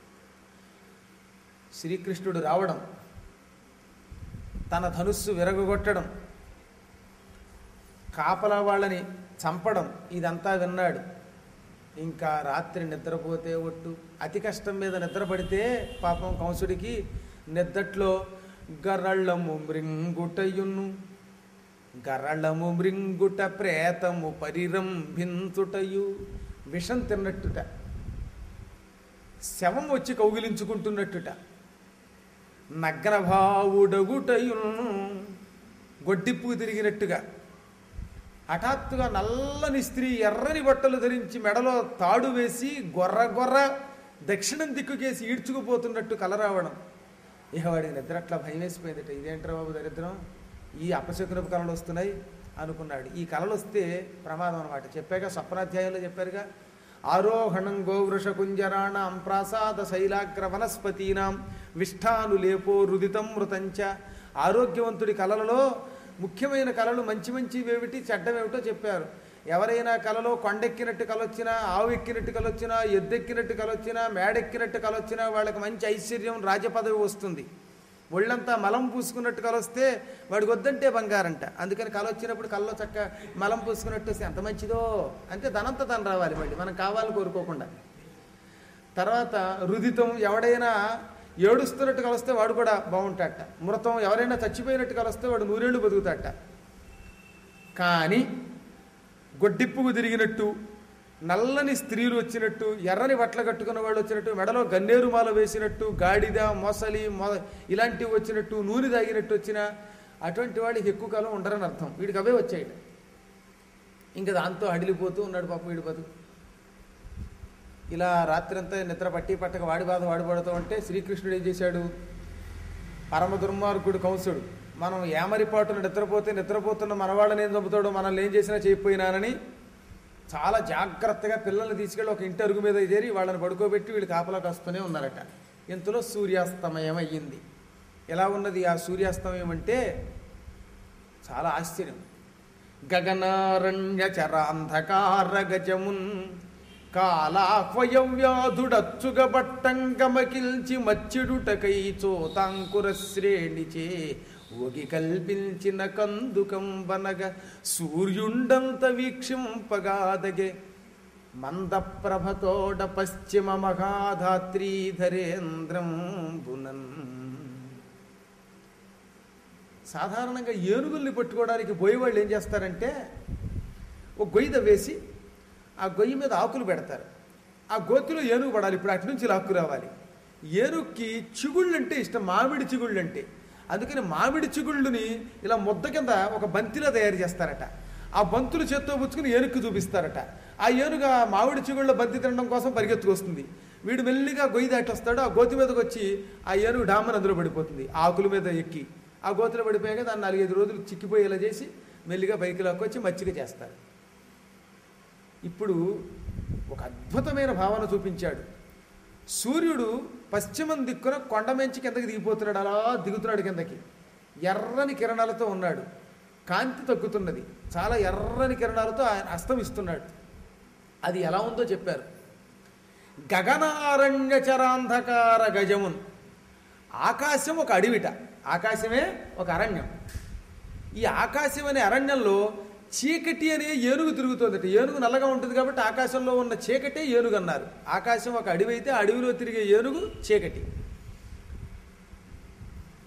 శ్రీకృష్ణుడు రావడం తన ధనుస్సు విరగొట్టడం కాపలా వాళ్ళని చంపడం ఇదంతా విన్నాడు ఇంకా రాత్రి నిద్రపోతే ఒట్టు అతి కష్టం మీద నిద్రపడితే పాపం కంసుడికి నిద్దట్లో గరళ్ళము మృంగుటయును గరళము మృంగుట ప్రేతము పరిరంభించుటయు విషం తిన్నట్టుట శవం వచ్చి కౌగిలించుకుంటున్నట్టుట నగ్నభావుడగుటయును గొడ్డిప్పు తిరిగినట్టుగా హఠాత్తుగా నల్లని స్త్రీ ఎర్రని బట్టలు ధరించి మెడలో తాడు వేసి గొర్ర గొర్ర దక్షిణం దిక్కుకేసి ఈడ్చుకుపోతున్నట్టు కలరావడం ఇక వాడికి నిద్ర అట్లా భయం వేసిపోయిందట ఇదేంట్రా బాబు దరిద్రం ఈ అపశకునపు కళలు వస్తున్నాయి అనుకున్నాడు ఈ కళలు వస్తే ప్రమాదం అనమాట చెప్పాక స్వప్నాధ్యాయంలో చెప్పారుగా ఆరోహణం గోవృష కుంజరాణం ప్రాసాద శైలాగ్ర వనస్పతీనాం విష్ఠాను లేపో రుదితం మృతంచ ఆరోగ్యవంతుడి కళలలో ముఖ్యమైన కళలు మంచి మంచి ఏమిటి చెడ్డమేమిటో చెప్పారు ఎవరైనా కళలో కొండెక్కినట్టు కలొచ్చినా ఆవు ఎక్కినట్టు కలొచ్చినా ఎద్దెక్కినట్టు కలొచ్చినా మేడెక్కినట్టు కలొచ్చినా వాళ్ళకి మంచి ఐశ్వర్యం రాజపదవి వస్తుంది ఒళ్ళంతా మలం పూసుకున్నట్టు కలొస్తే వాడికి వద్దంటే బంగారంట అందుకని కళ వచ్చినప్పుడు కళ్ళలో చక్క మలం పూసుకున్నట్టు వస్తే ఎంత మంచిదో అంటే ధనంతా తను రావాలి మళ్ళీ మనం కావాలని కోరుకోకుండా తర్వాత రుదితం ఎవడైనా ఏడుస్తున్నట్టు కలిస్తే వాడు కూడా బాగుంటాడట మృతం ఎవరైనా చచ్చిపోయినట్టు కలిస్తే వాడు నూరేళ్లు బతుకుతాడట కానీ గొడ్డిప్పుకు తిరిగినట్టు నల్లని స్త్రీలు వచ్చినట్టు ఎర్రని బట్టలు కట్టుకున్న వాళ్ళు వచ్చినట్టు మెడలో గన్నేరు మాల వేసినట్టు గాడిద మొసలి మొ ఇలాంటివి వచ్చినట్టు నూనె తాగినట్టు వచ్చిన అటువంటి వాడికి ఎక్కువ కాలం ఉండరని అర్థం వీడికి అవే వచ్చాయి ఇంకా దాంతో అడిలిపోతూ ఉన్నాడు పాపం వీడి బతుకు ఇలా రాత్రంతా నిద్ర పట్టి పట్టక వాడి బాధ వాడిపడుతూ ఉంటే శ్రీకృష్ణుడు ఏం చేశాడు పరమ దుర్మార్గుడు కంసుడు మనం ఏమరిపాటును నిద్రపోతే నిద్రపోతున్న మనవాళ్ళని ఏం చంపుతాడు మనల్ని ఏం చేసినా చేయకపోయినానని చాలా జాగ్రత్తగా పిల్లల్ని తీసుకెళ్ళి ఒక ఇంటి అరుగు మీద చేరి వాళ్ళని పడుకోబెట్టి వీళ్ళు కాపలా కాస్తూనే ఉన్నారట ఇంతలో సూర్యాస్తమయం అయ్యింది ఎలా ఉన్నది ఆ సూర్యాస్తమయం అంటే చాలా ఆశ్చర్యం గగనారణ్య చరాంధకార గజమున్ కాలాహ్వయవ్యాధుడచ్చుగ బట్టంగమకిల్చి మచ్చిడుటకై చోతాంకుర శ్రేణిచే ఒగి కల్పించిన కందుకంబనగ సూర్యుండంత వీక్షింపగాదగే మందప్రభతోడ పశ్చిమ మహాధాత్రీధరేంద్రం బునన్ సాధారణంగా ఏనుగుల్ని పట్టుకోవడానికి బోయేవాళ్ళు ఏం చేస్తారంటే ఒక గొయ్యి వేసి ఆ గొయ్యి మీద ఆకులు పెడతారు ఆ గోతిలో ఏనుగు పడాలి ఇప్పుడు అటు నుంచి లాక్కు రావాలి ఏనుగుకి చిగుళ్ళు అంటే ఇష్టం మామిడి చిగుళ్ళు అంటే అందుకని మామిడి చిగుళ్ళుని ఇలా ముద్ద కింద ఒక బంతిలో తయారు చేస్తారట ఆ బంతులు చేత్తో పుచ్చుకుని ఏనుగుకి చూపిస్తారట ఆ ఏనుగు ఆ మామిడి చిగుళ్ళ బంతి తినడం కోసం పరిగెత్తుకొస్తుంది వీడు మెల్లిగా గొయ్యి దాటి వస్తాడు ఆ గోతి మీదకి వచ్చి ఆ ఏనుగు డామన్ అందులో పడిపోతుంది ఆ ఆకుల మీద ఎక్కి ఆ గోతిలో పడిపోయాక దాన్ని నాలుగైదు రోజులు చిక్కిపోయేలా చేసి మెల్లిగా పైకి లాక్కొచ్చి మచ్చిక చేస్తారు ఇప్పుడు ఒక అద్భుతమైన భావన చూపించాడు సూర్యుడు పశ్చిమం దిక్కున కొండ మెంచి కిందకి దిగిపోతున్నాడు అలా దిగుతున్నాడు కిందకి ఎర్రని కిరణాలతో ఉన్నాడు కాంతి తగ్గుతున్నది చాలా ఎర్రని కిరణాలతో ఆయన అస్తమిస్తున్నాడు అది ఎలా ఉందో చెప్పారు గగనారణ్య చరాంధకార గజమున్ ఆకాశం ఒక అడవిట ఆకాశమే ఒక అరణ్యం ఈ ఆకాశం అనే అరణ్యంలో చీకటి అనే ఏనుగు తిరుగుతుందట ఏనుగు నల్లగా ఉంటుంది కాబట్టి ఆకాశంలో ఉన్న చీకటే ఏనుగు అన్నారు ఆకాశం ఒక అడవి అయితే అడవిలో తిరిగే ఏనుగు చీకటి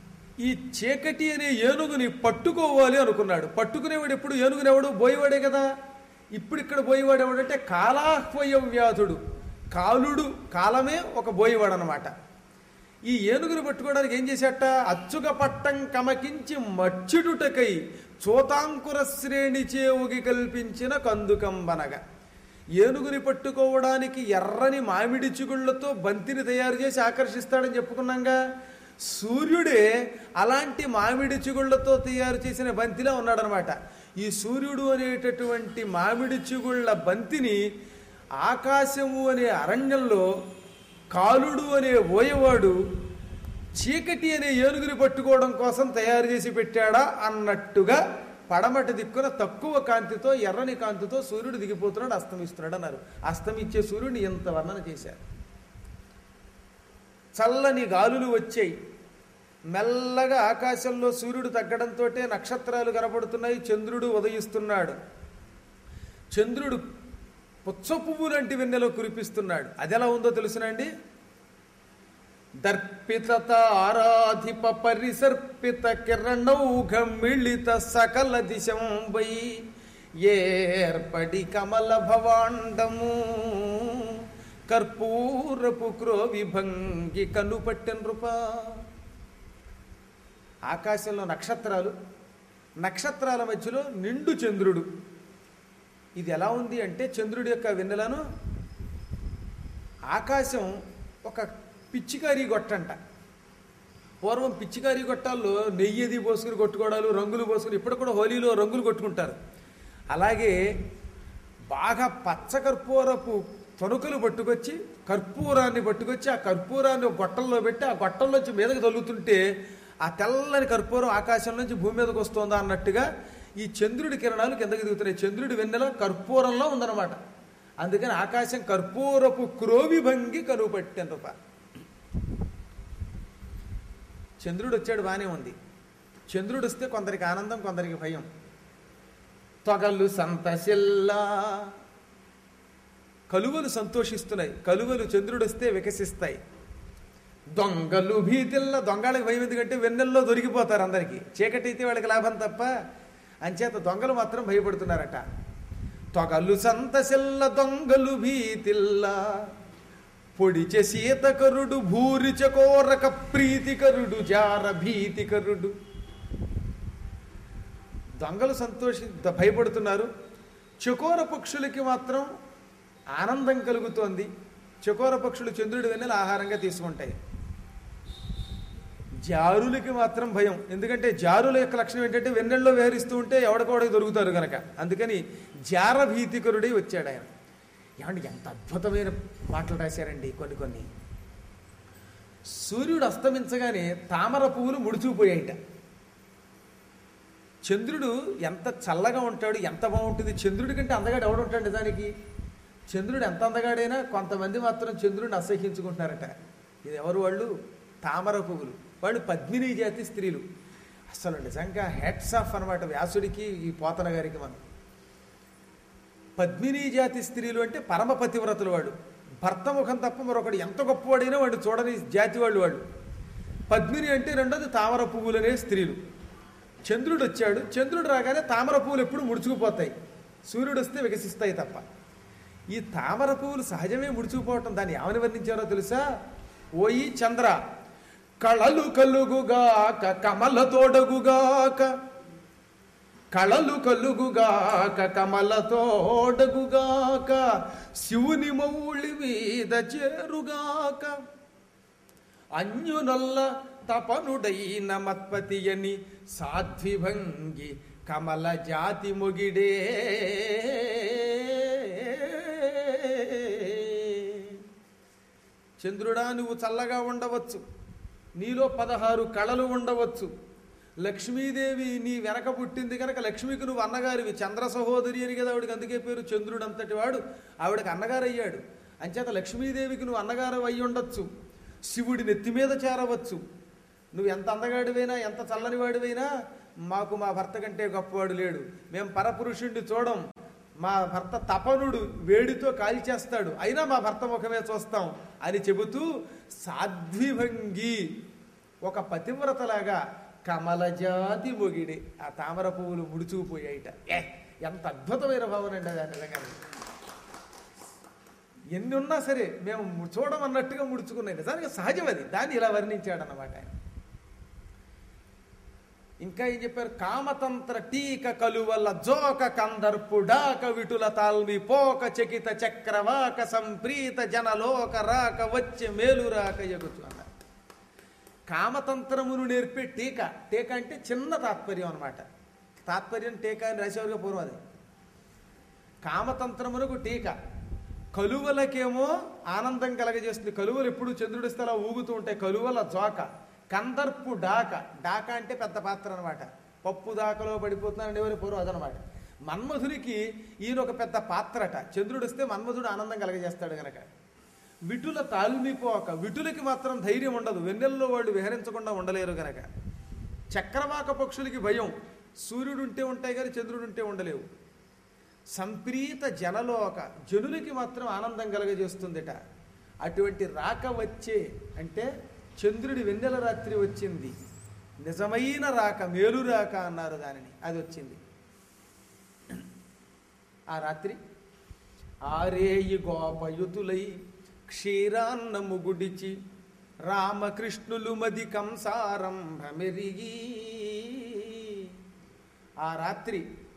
ఈ చీకటి అనే ఏనుగుని పట్టుకోవాలి అనుకున్నాడు పట్టుకునేవాడు ఎప్పుడు ఏనుగునేవాడు బోయేవాడే కదా ఇప్పుడు ఇక్కడ బోయేవాడు ఎవడంటే కాలాహ్వయ వ్యాధుడు కాలుడు కాలమే ఒక బోయేవాడు అనమాట ఈ ఏనుగును పట్టుకోవడానికి ఏం చేశాట అచ్చుక పట్టం కమకించి మచ్చిడుటకై చోతాంకుర శ్రేణి చేవుగి కల్పించిన కందుకంబనగా ఏనుగుని పట్టుకోవడానికి ఎర్రని మామిడి చిగుళ్లతో బంతిని తయారు చేసి ఆకర్షిస్తాడని చెప్పుకున్నాంగా సూర్యుడే అలాంటి మామిడి చిగుళ్లతో తయారు చేసిన బంతిలా ఉన్నాడనమాట ఈ సూర్యుడు అనేటటువంటి మామిడి చిగుళ్ళ బంతిని ఆకాశము అనే అరణ్యంలో కాలుడు అనే ఓయవాడు చీకటి అనే ఏనుగుని పట్టుకోవడం కోసం తయారు చేసి పెట్టాడా అన్నట్టుగా పడమటి దిక్కున తక్కువ కాంతితో ఎర్రని కాంతితో సూర్యుడు దిగిపోతున్నాడు అస్తమిస్తున్నాడు అన్నారు అస్తమిచ్చే సూర్యుడిని ఎంత వర్ణన చేశారు చల్లని గాలులు వచ్చాయి మెల్లగా ఆకాశంలో సూర్యుడు తగ్గడంతో నక్షత్రాలు కనపడుతున్నాయి చంద్రుడు ఉదయిస్తున్నాడు చంద్రుడు పుచ్చ పువ్వు లాంటి వెన్నెలో కురిపిస్తున్నాడు అది ఎలా ఉందో తెలుసునండి దర్పిత ఆరాధిప పరిసర్పిత కిరణౌఘ మిళిత సకల దిశంబై ఏర్పడి కమల భవాండము కర్పూరపు క్రోవి భంగి కనుపట్టెన్ రూపా ఆకాశంలో నక్షత్రాలు నక్షత్రాల మధ్యలో నిండు చంద్రుడు ఇది ఎలా ఉంది అంటే చంద్రుడి యొక్క వెన్నెలను ఆకాశం ఒక పిచ్చికారీ గొట్టంట పూర్వం పిచ్చికారీ గొట్టాల్లో నెయ్యిది పోసుకుని కొట్టుకోవడాలు రంగులు పోసుకుని ఇప్పుడు కూడా హోలీలో రంగులు కొట్టుకుంటారు అలాగే బాగా పచ్చ కర్పూరపు తొనుకలు పట్టుకొచ్చి కర్పూరాన్ని పట్టుకొచ్చి ఆ కర్పూరాన్ని ఒక గొట్టంలో పెట్టి ఆ గొట్టంలోంచి మీదకి తల్లుతుంటే ఆ తెల్లని కర్పూరం ఆకాశం నుంచి భూమి మీదకి వస్తుందా అన్నట్టుగా ఈ చంద్రుడి కిరణాలు కిందకి దిగుతున్నాయి చంద్రుడి వెన్నెల కర్పూరంలో ఉందన్నమాట అందుకని ఆకాశం కర్పూరపు క్రోవి భంగి కరువు పట్టినరూప చంద్రుడు వచ్చాడు బాగానే ఉంది చంద్రుడు వస్తే కొందరికి ఆనందం కొందరికి భయం తొగలు సంతశిల్లా కలువలు సంతోషిస్తున్నాయి కలువలు చంద్రుడు వస్తే వికసిస్తాయి దొంగలు భీతిల్ల దొంగలకు భయం ఎందుకంటే వెన్నెల్లో దొరికిపోతారు అందరికీ చీకటి అయితే వాళ్ళకి లాభం తప్ప అంచేత దొంగలు మాత్రం భయపడుతున్నారట తొగలు సంతశిల్ల దొంగలు భీతిల్ల పొడిచె సీతకరుడు భూరిచ కోరక ప్రీతికరుడు జార భీతికరుడు దొంగలు సంతోషి ద- భయపడుతున్నారు చకోర పక్షులకి మాత్రం ఆనందం కలుగుతోంది చకోర పక్షులు చంద్రుడి వెన్నెల ఆహారంగా తీసుకుంటాయి జారులకి మాత్రం భయం ఎందుకంటే జారుల యొక్క లక్షణం ఏంటంటే వెన్నెల్లో వేరిస్తూ ఉంటే ఎవడికోడికి దొరుకుతారు కనుక అందుకని జార భీతికరుడై వచ్చాడు ఆయన ఏమండి ఎంత అద్భుతమైన మాటలు రాశారండి కొన్ని కొన్ని సూర్యుడు అస్తమించగానే తామర పువ్వులు ముడుచుకుపోయాయిట చంద్రుడు ఎంత చల్లగా ఉంటాడు ఎంత బాగుంటుంది చంద్రుడి కంటే అందగాడు ఎవడు ఉంటాడు నిజానికి చంద్రుడు ఎంత అందగాడైనా కొంతమంది మాత్రం చంద్రుడిని అసహ్యించుకుంటున్నారట ఇది ఎవరు వాళ్ళు తామర పువ్వులు వాళ్ళు పద్మిని జాతి స్త్రీలు అసలు నిజంగా హెడ్స్ ఆఫ్ అనమాట వ్యాసుడికి ఈ పోతన గారికి మనం పద్మిని జాతి స్త్రీలు అంటే పరమ పతివ్రతలు వాడు భర్త ముఖం తప్ప మరొకడు ఎంత గొప్పవాడైనా వాడు చూడని జాతి వాళ్ళు వాళ్ళు పద్మిని అంటే రెండోది తామర పువ్వులనే స్త్రీలు చంద్రుడు వచ్చాడు చంద్రుడు రాగానే తామర పువ్వులు ఎప్పుడు ముడుచుకుపోతాయి సూర్యుడు వస్తే వికసిస్తాయి తప్ప ఈ తామర పువ్వులు సహజమే ముడుచుకుపోవటం దాన్ని ఏమని వర్ణించారో తెలుసా ఓయి చంద్ర కళలు కలుగుగాక కమల తోడగుగాక కళలు కలుగుగాక కమల తోడగుగాక శివుని మౌళి మీద చేరుగాక అన్యునొల్ల తపనుడైన మత్పతి అని సాధ్విభంగి కమల జాతి మొగిడే చంద్రుడా నువ్వు చల్లగా ఉండవచ్చు నీలో పదహారు కళలు ఉండవచ్చు లక్ష్మీదేవి నీ వెనక పుట్టింది కనుక లక్ష్మికి నువ్వు అన్నగారివి చంద్ర సహోదరి అని కదా ఆవిడకి అందుకే పేరు చంద్రుడు అంతటి వాడు ఆవిడకి అన్నగారు అయ్యాడు అంచేత లక్ష్మీదేవికి నువ్వు అన్నగారు అయి ఉండొచ్చు శివుడి నెత్తి మీద చేరవచ్చు నువ్వు ఎంత అందగాడివైనా ఎంత చల్లని వాడివైనా మాకు మా భర్త కంటే గొప్పవాడు లేడు మేము పరపురుషుణ్ణి చూడం మా భర్త తపనుడు వేడితో కాల్చేస్తాడు అయినా మా భర్త ముఖమే చూస్తాం అని చెబుతూ సాధ్విభంగి ఒక పతివ్రతలాగా కమలజాతి మొగిడి ఆ తామర పువ్వులు ముడుచుకుపోయాయిట ఏ ఎంత అద్భుతమైన భావన అండి అది నిజంగా ఎన్ని ఉన్నా సరే మేము ము- చూడమన్నట్టుగా ముడుచుకున్నాయి నిజానికి సహజం అది దాన్ని ఇలా వర్ణించాడు అన్నమాట ఆయన ఇంకా ఏం చెప్పారు కామతంత్ర టీక కలువల్ల జోక కందర్పు డాక విటుల తాల్మి పోక చకిత చక్రవాక సంప్రీత జనలోక రాక వచ్చే మేలు రాక ఎగుచు అన్నారు కామతంత్రమును నేర్పే టీక టీక అంటే చిన్న తాత్పర్యం అన్నమాట తాత్పర్యం టీక అని రాసేవారుగా పూర్వం అది కామతంత్రమునకు టీక కలువలకేమో ఆనందం కలగజేస్తుంది కలువలు ఎప్పుడు చంద్రుడిస్తే అలా ఊగుతూ ఉంటాయి కలువల జోక కందర్పు డాక డాక అంటే పెద్ద పాత్ర అనమాట పప్పు దాకలో పడిపోతున్నాడు ఎవరి పూర్వం అదనమాట మన్మధునికి ఈయన ఒక పెద్ద పాత్రట చంద్రుడు వస్తే మన్మధుడు ఆనందం కలగజేస్తాడు గనక విటుల తాల్మిపోక విటులకి మాత్రం ధైర్యం ఉండదు వెన్నెల్లో వాళ్ళు విహరించకుండా ఉండలేరు గనక చక్రవాక పక్షులకి భయం సూర్యుడు ఉంటే ఉంటాయి కానీ చంద్రుడు ఉంటే ఉండలేవు సంప్రీత జనలోక జనులకి మాత్రం ఆనందం కలగజేస్తుందిట అటువంటి రాక వచ్చే అంటే చంద్రుడి వెన్నెల రాత్రి వచ్చింది నిజమైన రాక మేలు రాక అన్నారు దానిని అది వచ్చింది ఆ రాత్రి ఆరేయి గోపయుతులై క్షీరాన్నము గుడిచి రామకృష్ణులు మది కంసారంభమెరిగి ఆ రాత్రి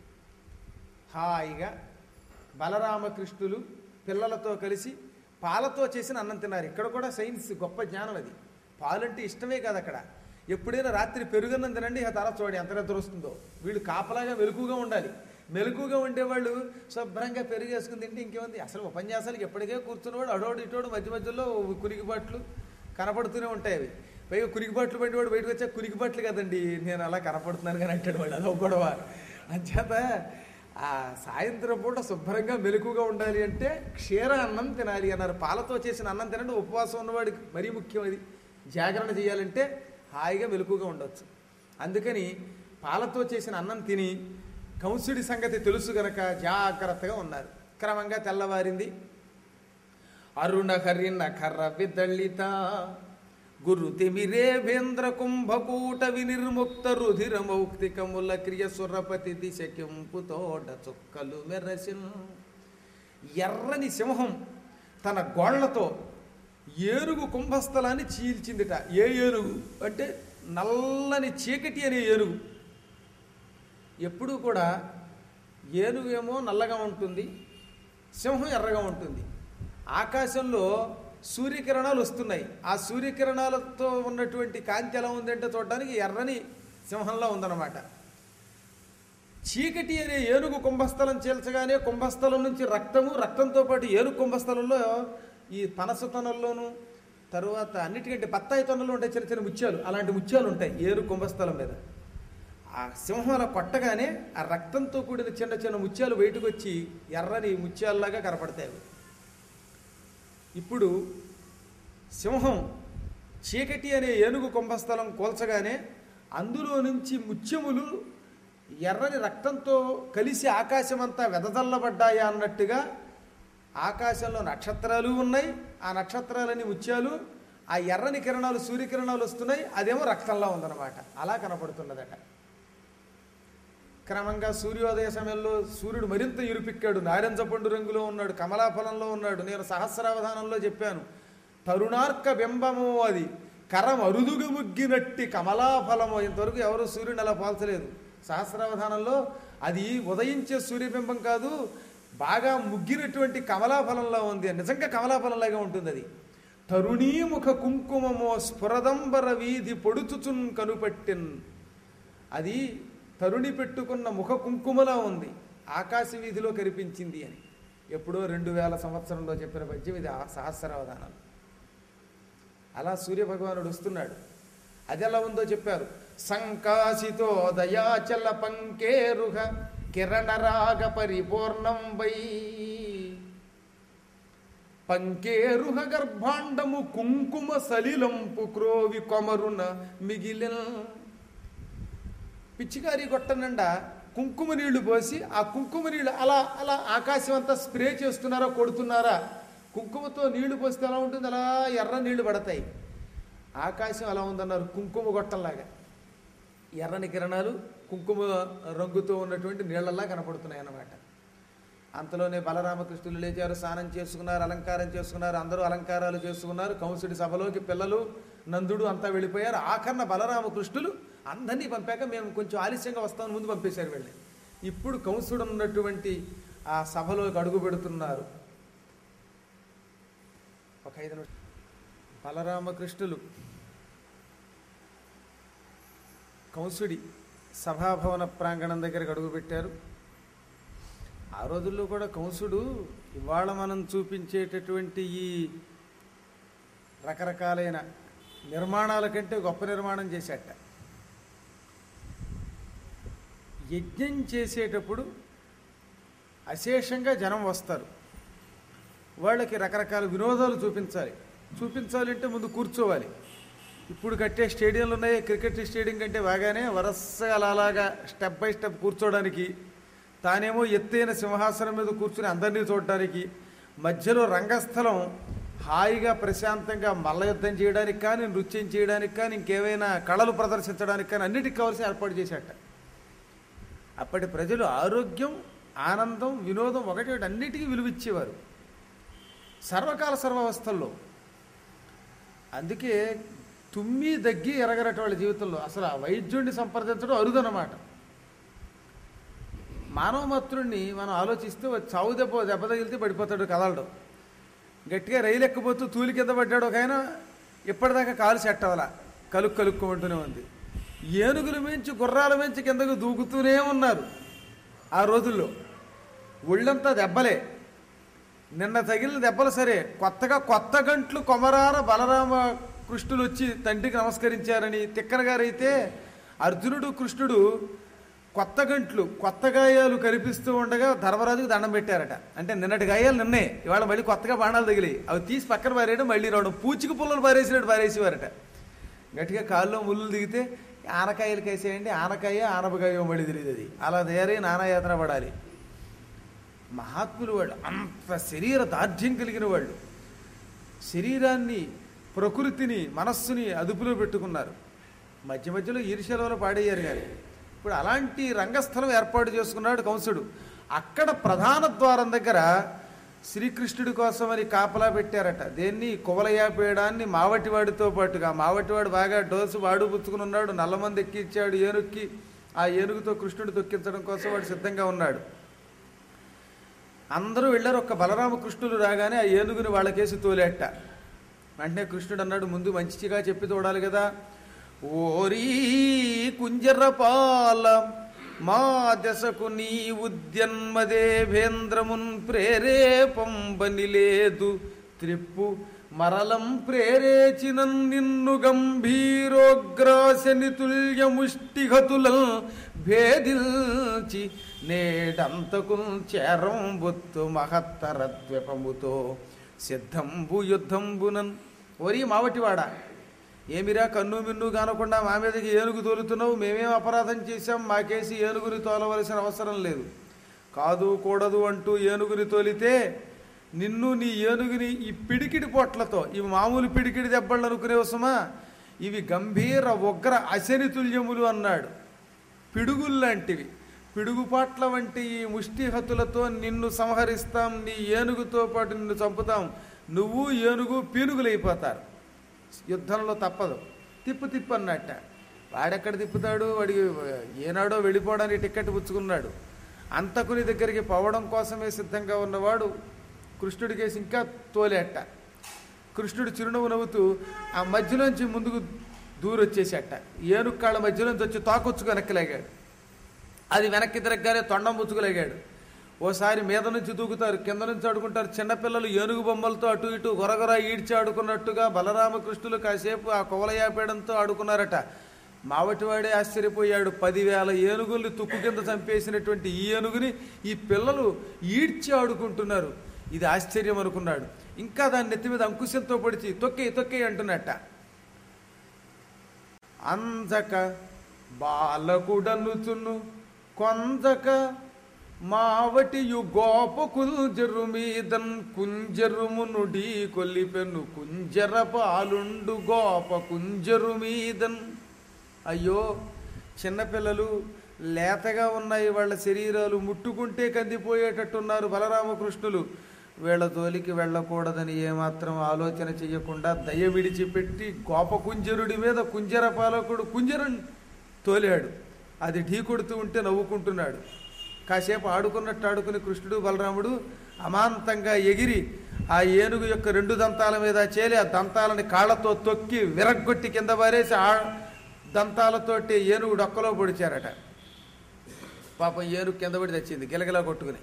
హాయిగా బలరామకృష్ణులు పిల్లలతో కలిసి పాలతో చేసిన అన్నం తిన్నారు ఇక్కడ కూడా సైన్స్ గొప్ప జ్ఞానం అది పాలంటే ఇష్టమే కాదు అక్కడ ఎప్పుడైనా రాత్రి పెరుగన్నం తినండి ఆ తల చూడండి ఎంత నిద్ర వస్తుందో వీళ్ళు కాపలాగా మెలకుగా ఉండాలి మెలకుగా ఉండేవాళ్ళు శుభ్రంగా పెరుగు వేసుకుని తింటే ఇంకేముంది అసలు ఉపన్యాసాలకు ఎప్పటికే కూర్చున్నవాడు అడోడు ఇటోడు మధ్య మధ్యలో కురికిబాట్లు కనపడుతూనే ఉంటాయి అవి పైగా కురికిబాట్లు పడి వాడు బయటకు వచ్చా కురికిబాట్లు కదండి నేను అలా కనపడుతున్నాను కానీ అంటాడు వాడు అదో గొడవ అంచేత ఆ సాయంత్రం పూట శుభ్రంగా మెలకుగా ఉండాలి అంటే క్షీర అన్నం తినాలి అన్నారు పాలతో చేసిన అన్నం తినండి ఉపవాసం ఉన్నవాడికి మరీ ముఖ్యం అది జాగరణ చేయాలంటే హాయిగా మెలకుగా ఉండొచ్చు అందుకని పాలతో చేసిన అన్నం తిని కంసుడి సంగతి తెలుసు గనక జాగ్రత్తగా ఉన్నారు క్రమంగా తెల్లవారింది అరుణ హరిణ కర్ర విదళిత గురు తిమిరేవేంద్ర కుంభకూట వినిర్ముక్త రుధిర మౌక్తికముల క్రియ సురపతి దిశ కెంపు తోట చుక్కలు మెరసిన్ ఎర్రని సింహం తన గోళ్లతో ఏనుగు కుంభస్థలాన్ని చీల్చిందిట ఏ ఏనుగు అంటే నల్లని చీకటి అనే ఏనుగు ఎప్పుడూ కూడా ఏనుగు ఏమో నల్లగా ఉంటుంది సింహం ఎర్రగా ఉంటుంది ఆకాశంలో సూర్యకిరణాలు వస్తున్నాయి ఆ సూర్యకిరణాలతో ఉన్నటువంటి కాంతి ఎలా ఉందంటే చూడడానికి ఎర్రని సింహంలా ఉందన్నమాట చీకటి అనే ఏనుగు కుంభస్థలం చీల్చగానే కుంభస్థలం నుంచి రక్తము రక్తంతో పాటు ఏనుగు కుంభస్థలంలో ఈ పనస తొనల్లోనూ తరువాత అన్నిటికంటే బత్తాయి తొనల్లో ఉంటాయి చిన్న చిన్న ముత్యాలు అలాంటి ముత్యాలు ఉంటాయి ఏనుగు కుంభస్థలం మీద ఆ సింహం అలా కొట్టగానే ఆ రక్తంతో కూడిన చిన్న చిన్న ముత్యాలు బయటకు వచ్చి ఎర్రని ముత్యాల్లాగా కనపడతాయి అవి. ఇప్పుడు సింహం చీకటి అనే ఏనుగు కుంభస్థలం కోల్చగానే అందులో నుంచి ముత్యములు ఎర్రని రక్తంతో కలిసి ఆకాశమంతా వెదజల్లబడ్డాయా అన్నట్టుగా ఆకాశంలో నక్షత్రాలు ఉన్నాయి ఆ నక్షత్రాలని ముత్యాలు ఆ ఎర్రని కిరణాలు సూర్యకిరణాలు వస్తున్నాయి అదేమో రక్తంలో ఉందన్నమాట అలా కనపడుతున్నదట క్రమంగా సూర్యోదయ సమయంలో సూర్యుడు మరింత ఇరుపిక్కాడు నారింజ పండు రంగులో ఉన్నాడు కమలాఫలంలో ఉన్నాడు నేను సహస్రావధానంలో చెప్పాను తరుణార్క బింబము అది కరం అరుదుగా ముగ్గినట్టి కమలాఫలము ఇంతవరకు ఎవరు సూర్యుని అలా పోల్చలేదు సహస్రావధానంలో అది ఉదయించే సూర్యబింబం కాదు బాగా ముగ్గినటువంటి కమలాఫలంలో ఉంది నిజంగా కమలాఫలంలాగా ఉంటుంది అది తరుణీముఖ కుంకుమమో స్ఫురదంబర వీధి పొడుచుచున్ కనుపట్టిన్ అది తరుణి పెట్టుకున్న ముఖ కుంకుమలా ఉంది ఆకాశ వీధిలో కనిపించింది అని ఎప్పుడో రెండు వేల సంవత్సరంలో చెప్పిన పద్యం ఇది ఆ సహస్రావధానం అలా సూర్యభగవానుడు వస్తున్నాడు అది ఎలా ఉందో చెప్పారు సంకాసితో దయాచల పంకేరుహ కిరణరాగ పరిపూర్ణం వై పంకేరుహ గర్భాండము కుంకుమ సలిలంపు క్రోవి కొమరున మిగిలిన పిచ్చికారి గొట్ట నిండా కుంకుమ నీళ్లు పోసి ఆ కుంకుమ నీళ్లు అలా అలా ఆకాశం అంతా స్ప్రే చేస్తున్నారా కొడుతున్నారా కుంకుమతో నీళ్లు పోస్తే ఎలా ఉంటుంది అలా ఎర్ర నీళ్లు పడతాయి ఆకాశం అలా ఉందన్నారు కుంకుమ గొట్టంలాగా ఎర్రని కిరణాలు కుంకుమ రంగుతో ఉన్నటువంటి నీళ్ళల్లా కనపడుతున్నాయి అన్నమాట అంతలోనే బలరామకృష్ణులు లేచారు స్నానం చేసుకున్నారు అలంకారం చేసుకున్నారు అందరూ అలంకారాలు చేసుకున్నారు కంసుడి సభలోకి పిల్లలు నందుడు అంతా వెళ్ళిపోయారు ఆఖరణ బలరామకృష్ణులు అందరినీ పంపాక మేము కొంచెం ఆలస్యంగా వస్తామని ముందు పంపేశారు వెళ్ళి ఇప్పుడు కంసుడు ఉన్నటువంటి ఆ సభలోకి అడుగు పెడుతున్నారు ఒక ఐదు నిమిషాలు బలరామకృష్ణులు కంసుడి సభాభవన ప్రాంగణం దగ్గరకు అడుగుపెట్టారు ఆ రోజుల్లో కూడా కంసుడు ఇవాళ మనం చూపించేటటువంటి ఈ రకరకాలైన నిర్మాణాల కంటే గొప్ప నిర్మాణం చేశాట యజ్ఞం చేసేటప్పుడు అశేషంగా జనం వస్తారు వాళ్ళకి రకరకాల వినోదాలు చూపించాలి చూపించాలంటే ముందు కూర్చోవాలి ఇప్పుడు కట్టే స్టేడియంలు ఉన్నాయి క్రికెట్ స్టేడియం కంటే బాగానే వరసగా అలా అలాగా స్టెప్ బై స్టెప్ కూర్చోవడానికి తానేమో ఎత్తైన సింహాసనం మీద కూర్చుని అందరినీ చూడడానికి మధ్యలో రంగస్థలం హాయిగా ప్రశాంతంగా మల్ల యుద్ధం చేయడానికి కానీ నృత్యం చేయడానికి కానీ ఇంకేమైనా కళలు ప్రదర్శించడానికి కానీ అన్నిటికీ కావాల్సి ఏర్పాటు చేశాట అప్పటి ప్రజలు ఆరోగ్యం ఆనందం వినోదం ఒకటి ఒకటి అన్నిటికీ విలువిచ్చేవారు సర్వకాల సర్వావస్థల్లో అందుకే తుమ్మి దగ్గి ఎరగరట వాళ్ళ జీవితంలో అసలు ఆ వైద్యుడిని సంప్రదించడం అరుదన్నమాట మానవ మాతృడిని మనం ఆలోచిస్తే వాడు చావు దెబ్బ దెబ్బ తగిలితే పడిపోతాడు కదలడు గట్టిగా రైలు ఎక్కబోతూ తూలి కింద పడ్డాడు ఒక ఆయన ఇప్పటిదాకా కాలు సెట్ అవ్వాల కలుక్కు కలుక్కోమంటూనే ఉంది ఏనుగుల మించి గుర్రాల మించి కిందకు దూకుతూనే ఉన్నారు ఆ రోజుల్లో ఒళ్ళంతా దెబ్బలే నిన్న తగిలిన దెబ్బలు సరే కొత్తగా కొత్త గంట్లు కొమరార బలరామ కృష్ణులు వచ్చి తండ్రికి నమస్కరించారని తిక్కన గారైతే అర్జునుడు కృష్ణుడు కొత్త గంట్లు కొత్త గాయాలు కనిపిస్తూ ఉండగా ధర్మరాజుకు దండం పెట్టారట అంటే నిన్నటి గాయాలు నిన్నే ఇవాళ మళ్ళీ కొత్తగా బాణాలు తగిలాయి అవి తీసి పక్కన పారేయడం మళ్ళీ రావడం పూచిక పుల్లలు పారేసినట్టు పారేసేవారట గట్టిగా కాల్లో ముళ్ళు దిగితే ఆనకాయలు కేసేయండి ఆనకాయ ఆనపకాయ మళ్ళీ తెలియదు అది అలా తయారై నానాయాతన పడాలి మహాత్ములు వాళ్ళు అంత శరీర దార్ఢ్యం కలిగిన వాళ్ళు శరీరాన్ని ప్రకృతిని మనస్సుని అదుపులో పెట్టుకున్నారు మధ్య మధ్యలో ఈర్ష్యలో పాడయ్యారు కానీ ఇప్పుడు అలాంటి రంగస్థలం ఏర్పాటు చేసుకున్నాడు కంసుడు అక్కడ ప్రధాన ద్వారం దగ్గర శ్రీకృష్ణుడి కోసమని కాపలా పెట్టారట దేన్ని కువలయాపేయడాన్ని మావటివాడితో పాటుగా మావటివాడు బాగా డోసు వాడు పుచ్చుకుని ఉన్నాడు నల్లమంది ఎక్కించాడు ఏనుక్కి ఆ ఏనుగుతో కృష్ణుడు తొక్కించడం కోసం వాడు సిద్ధంగా ఉన్నాడు అందరూ వెళ్ళారు ఒక్క బలరామకృష్ణులు రాగానే ఆ ఏనుగుని వాళ్ళకేసి తోలేట వెంటనే కృష్ణుడు అన్నాడు ముందు మంచిగా చెప్పి తోడాలి కదా ఓరీ కుంజరపాల మా దశకు నీ ఉద్యన్మదేభేంద్రమున్ ప్రేరేపంబని లేదు త్రిప్పు మరలం ప్రేరేచినన్ నిన్ను గంభీరోగ్రాశని తుల్యముష్టిగతులం భేదిల్చి నేడంతకు చేరం బొత్తు మహత్తర ద్వీపముతో సిద్ధంబు యుద్ధంబునన్ ఓరి మావటివాడా ఏమిరా కన్ను మిన్ను కానకుండా మా మీదకి ఏనుగు తోలుతున్నావు మేమేం అపరాధం చేశాం మాకేసి ఏనుగుని తోలవలసిన అవసరం లేదు కాదు కూడదు అంటూ ఏనుగుని తోలితే నిన్ను నీ ఏనుగుని ఈ పిడికిడి పొట్లతో ఇవి మామూలు పిడికిడి దెబ్బలు అనుకునేవసమా ఇవి గంభీర ఉగ్ర అశని తుల్యములు అన్నాడు పిడుగుల్లాంటివి పిడుగుపాట్ల వంటి ఈ ముష్టిహతులతో నిన్ను సంహరిస్తాం నీ ఏనుగుతో పాటు నిన్ను చంపుతాం నువ్వు ఏనుగు పీనుగులైపోతారు యుద్ధంలో తప్పదు తిప్పు తిప్పు అన్నట్ట వాడెక్కడ తిప్పుతాడు వాడికి ఏనాడో వెళ్ళిపోవడానికి టికెట్ పుచ్చుకున్నాడు అంతకుని దగ్గరికి పోవడం కోసమే సిద్ధంగా ఉన్నవాడు కృష్ణుడికేసి ఇంకా తోలేట కృష్ణుడు చిరునవ్వు నవ్వుతూ ఆ మధ్యలోంచి ముందుకు దూరొచ్చేసేట ఏనుగు కాళ్ళ మధ్యలోంచి వచ్చి తోకొచ్చుకు వెనక్కిలాగాడు అది వెనక్కి తిరగగానే తొండం ముచ్చుకులేగాడు ఓసారి మీద నుంచి దూకుతారు కింద నుంచి ఆడుకుంటారు చిన్నపిల్లలు ఏనుగు బొమ్మలతో అటు ఇటు గొరగొర ఈడ్చి ఆడుకున్నట్టుగా బలరామకృష్ణులు కాసేపు ఆ కొవలయాపేడంతో ఆడుకున్నారట మావటివాడే ఆశ్చర్యపోయాడు పదివేల ఏనుగుల్ని తుక్కు కింద చంపేసినటువంటి ఈ ఏనుగుని ఈ పిల్లలు ఈడ్చి ఆడుకుంటున్నారు ఇది ఆశ్చర్యం అనుకున్నాడు ఇంకా దాని నెత్తి మీద అంకుశంతో పొడిచి తొక్కే తొక్కే అంటున్నట్ట అంజక బాలకుడనుచును కొంజక మావటియు గోప కుంజరు మీదన్ కుంజరుమునుడి కొల్లిపెను కుంజర పాలుండు గోప కుంజరు మీదన్ అయ్యో చిన్నపిల్లలు లేతగా ఉన్నాయి వాళ్ళ శరీరాలు ముట్టుకుంటే కందిపోయేటట్టున్నారు బలరామకృష్ణులు వీళ్ళ తోలికి వెళ్ళకూడదని ఏమాత్రం ఆలోచన చేయకుండా దయ విడిచిపెట్టి గోపకుంజరుడి మీద కుంజర పాలకుడు కుంజరుని తోలాడు అది ఢీ కొడుతూ ఉంటే నవ్వుకుంటున్నాడు కాసేపు ఆడుకున్నట్టు ఆడుకుని కృష్ణుడు బలరాముడు అమాంతంగా ఎగిరి ఆ ఏనుగు యొక్క రెండు దంతాల మీద చేలి ఆ దంతాలని కాళ్ళతో తొక్కి విరగ్గొట్టి కింద పారేసి ఆ దంతాలతోటి ఏనుగు డొక్కలో పొడిచారట పాపం ఏనుగు కింద పడి తెచ్చింది గిలగిలా కొట్టుకుని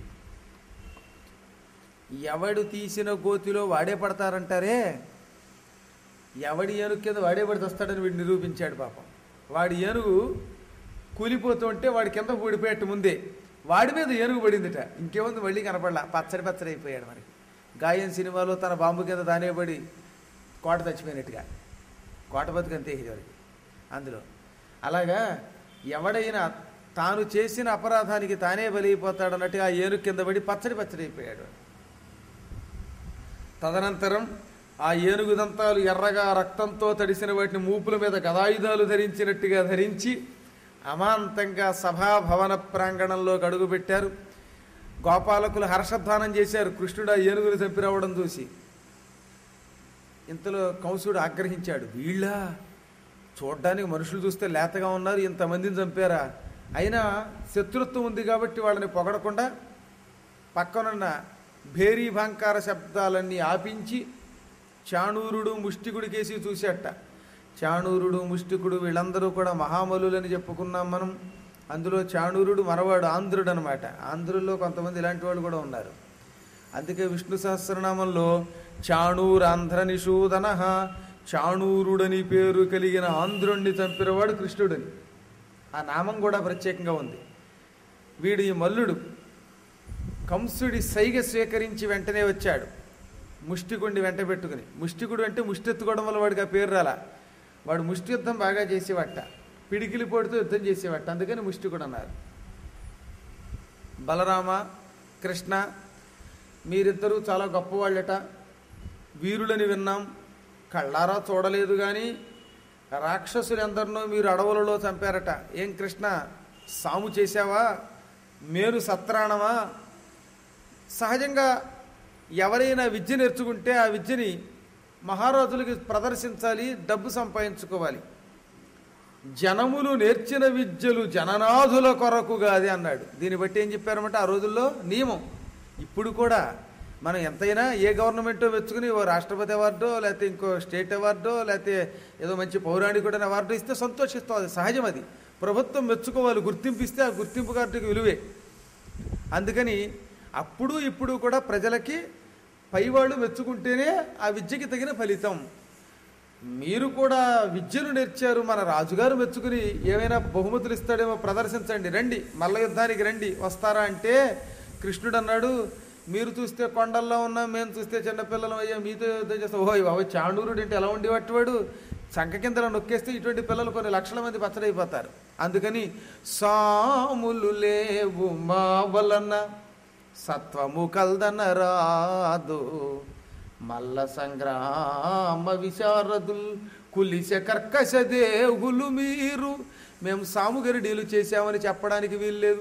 ఎవడు తీసిన గోతిలో వాడే పడతారంటారే ఎవడి ఏనుగు కింద వాడే పడి వస్తాడని వీడు నిరూపించాడు పాపం వాడి ఏనుగు కూలిపోతూ ఉంటే వాడి కింద ఊడిపోయేట్టు ముందే వాడి మీద ఏనుగు పడిందిట ఇంకేముంది మళ్ళీ కనపడలా పచ్చడి పచ్చడి అయిపోయాడు మరి గాయం సినిమాలో తన బాంబు కింద దానే పడి కోట చచ్చిపోయినట్టుగా కోట బతుకంతే ఇదివరకు అందులో అలాగా ఎవడైనా తాను చేసిన అపరాధానికి తానే బలైపోతాడు అన్నట్టుగా ఆ ఏనుగు కింద పడి పచ్చడి పచ్చడి అయిపోయాడు తదనంతరం ఆ ఏనుగు దంతాలు ఎర్రగా రక్తంతో తడిసిన వాటిని మూపుల మీద గదాయుధాలు ధరించినట్టుగా ధరించి అమాంతంగా సభాభవన ప్రాంగణంలోకి అడుగుపెట్టారు గోపాలకులు హర్షధ్వానం చేశారు కృష్ణుడు ఆ ఏనుగులు చంపిరావడం చూసి ఇంతలో కంసుడు ఆగ్రహించాడు వీళ్ళ చూడ్డానికి మనుషులు చూస్తే లేతగా ఉన్నారు ఇంతమందిని చంపారా అయినా శత్రుత్వం ఉంది కాబట్టి వాళ్ళని పొగడకుండా పక్కనున్న భేరీ భాంకార శబ్దాలన్నీ ఆపించి చాణూరుడు ముష్టికుడి కేసి చూసేట చాణూరుడు ముష్టికుడు వీళ్ళందరూ కూడా మహామలులని చెప్పుకున్నాం మనం అందులో చాణూరుడు మనవాడు ఆంధ్రుడు అనమాట ఆంధ్రుల్లో కొంతమంది ఇలాంటి వాళ్ళు కూడా ఉన్నారు అందుకే విష్ణు సహస్రనామంలో చాణూరాంధ్ర నిషూదన చాణూరుడని పేరు కలిగిన ఆంధ్రుణ్ణి చంపినవాడు కృష్ణుడని ఆ నామం కూడా ప్రత్యేకంగా ఉంది వీడు ఈ మల్లుడు కంసుడి సైగ స్వీకరించి వెంటనే వచ్చాడు ముష్టికుడిని వెంట పెట్టుకుని ముష్టికుడు అంటే ముష్టెత్తుకోవడం వల్ల వాడికి ఆ పేరు రాలా వాడు ముష్టి యుద్ధం బాగా చేసేవట పిడికిలి పోటుతో యుద్ధం చేసేవట అందుకని ముష్టికుడు అన్నారు బలరామ కృష్ణ మీరిద్దరూ చాలా గొప్పవాళ్ళట వీరులని విన్నాం కళ్ళారా చూడలేదు కానీ రాక్షసులందరినో మీరు అడవులలో చంపారట ఏం కృష్ణ సాము చేశావా మేరు సత్రాణమా సహజంగా ఎవరైనా విద్య నేర్చుకుంటే ఆ విద్యని మహారాజులకి ప్రదర్శించాలి డబ్బు సంపాదించుకోవాలి జనములు నేర్చిన విద్యలు జననాథుల కొరకు కాదే అన్నాడు దీన్ని బట్టి ఏం చెప్పారన్నమాట ఆ రోజుల్లో నియమం ఇప్పుడు కూడా మనం ఎంతైనా ఏ గవర్నమెంటో మెచ్చుకుని ఓ రాష్ట్రపతి అవార్డో లేకపోతే ఇంకో స్టేట్ అవార్డో లేకపోతే ఏదో మంచి పౌరాణికుడైన అవార్డు ఇస్తే సంతోషిస్తాం అది సహజం అది ప్రభుత్వం మెచ్చుకోవాలి గుర్తింపు ఇస్తే ఆ గుర్తింపు కార్డుకి విలువే అందుకని అప్పుడు ఇప్పుడు కూడా ప్రజలకి పైవాళ్ళు మెచ్చుకుంటేనే ఆ విద్యకి తగిన ఫలితం మీరు కూడా విద్యను నేర్చారు మన రాజుగారు మెచ్చుకుని ఏమైనా బహుమతులు ఇస్తాడేమో ప్రదర్శించండి రండి మల్ల యుద్ధానికి రండి వస్తారా అంటే కృష్ణుడు అన్నాడు మీరు చూస్తే కొండల్లో ఉన్నాం మేము చూస్తే చిన్నపిల్లలం అయ్యా మీతో యుద్ధం చేస్తాం ఓహో బాబు చాండూరుడు అంటే ఎలా ఉండేవాడు చంక కింద నొక్కేస్తే ఇటువంటి పిల్లలు కొన్ని లక్షల మంది పచ్చడైపోతారు అందుకని సాములు లేవు మా వలన సత్వము కల్దన రాదు మల్ల సంగ్రామ విశారదుల్ కులిస కర్కశ దేవులు మీరు మేము సాముగరిడీలు చేశామని చెప్పడానికి వీల్లేదు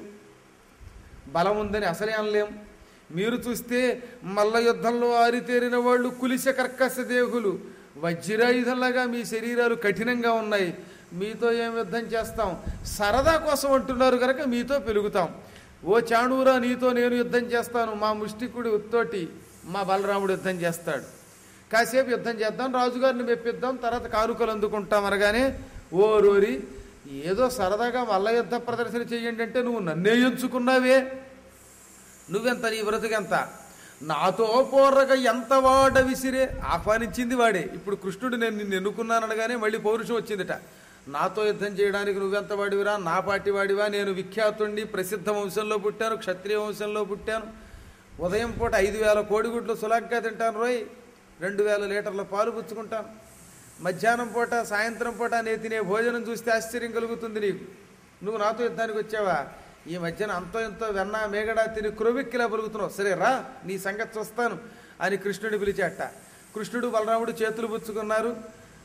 బలం ఉందని అసలే అనలేం మీరు చూస్తే మల్ల యుద్ధంలో ఆరితేరిన వాళ్ళు కులిస కర్కశ దేహులు వజ్రాయుధంలాగా మీ శరీరాలు కఠినంగా ఉన్నాయి మీతో ఏం యుద్ధం చేస్తాం సరదా కోసం అంటున్నారు కనుక మీతో పెరుగుతాం ఓ చాణూరా నీతో నేను యుద్ధం చేస్తాను మా ముష్టికుడి ఉత్తోటి మా బలరాముడు యుద్ధం చేస్తాడు కాసేపు యుద్ధం చేద్దాం రాజుగారిని మెప్పిద్దాం తర్వాత కానుకలు అందుకుంటాం అనగానే ఓ రోరి ఏదో సరదాగా మల్ల యుద్ధ ప్రదర్శన చెయ్యండి అంటే నువ్వు నన్నే ఎంచుకున్నావే నువ్వెంత నీ బ్రతుకెంత నాతో పోరగా ఎంత వాడ విసిరే ఆహ్వానించింది వాడే ఇప్పుడు కృష్ణుడు నేను నిన్ను ఎన్నుకున్నాను అనగానే మళ్ళీ పౌరుషం వచ్చిందిట నాతో యుద్ధం చేయడానికి నువ్వెంత వాడివిరా నా పాటి వాడివా నేను విఖ్యాతుణ్ణి ప్రసిద్ధ వంశంలో పుట్టాను క్షత్రియ వంశంలో పుట్టాను ఉదయం పూట ఐదు వేల కోడిగుడ్లు సులగ్గా తింటాను రోయ్ రెండు వేల లీటర్ల పాలు పుచ్చుకుంటాను మధ్యాహ్నం పూట సాయంత్రం పూట నేను తినే భోజనం చూస్తే ఆశ్చర్యం కలుగుతుంది నీకు నువ్వు నాతో యుద్ధానికి వచ్చావా ఈ మధ్యన అంతో ఎంతో వెన్న మేగడ తిని క్రొవిక్కిలా పలుకుతున్నావు సరే రా నీ సంగతి చూస్తాను అని కృష్ణుడిని పిలిచాట కృష్ణుడు బలరాముడు చేతులు పుచ్చుకున్నారు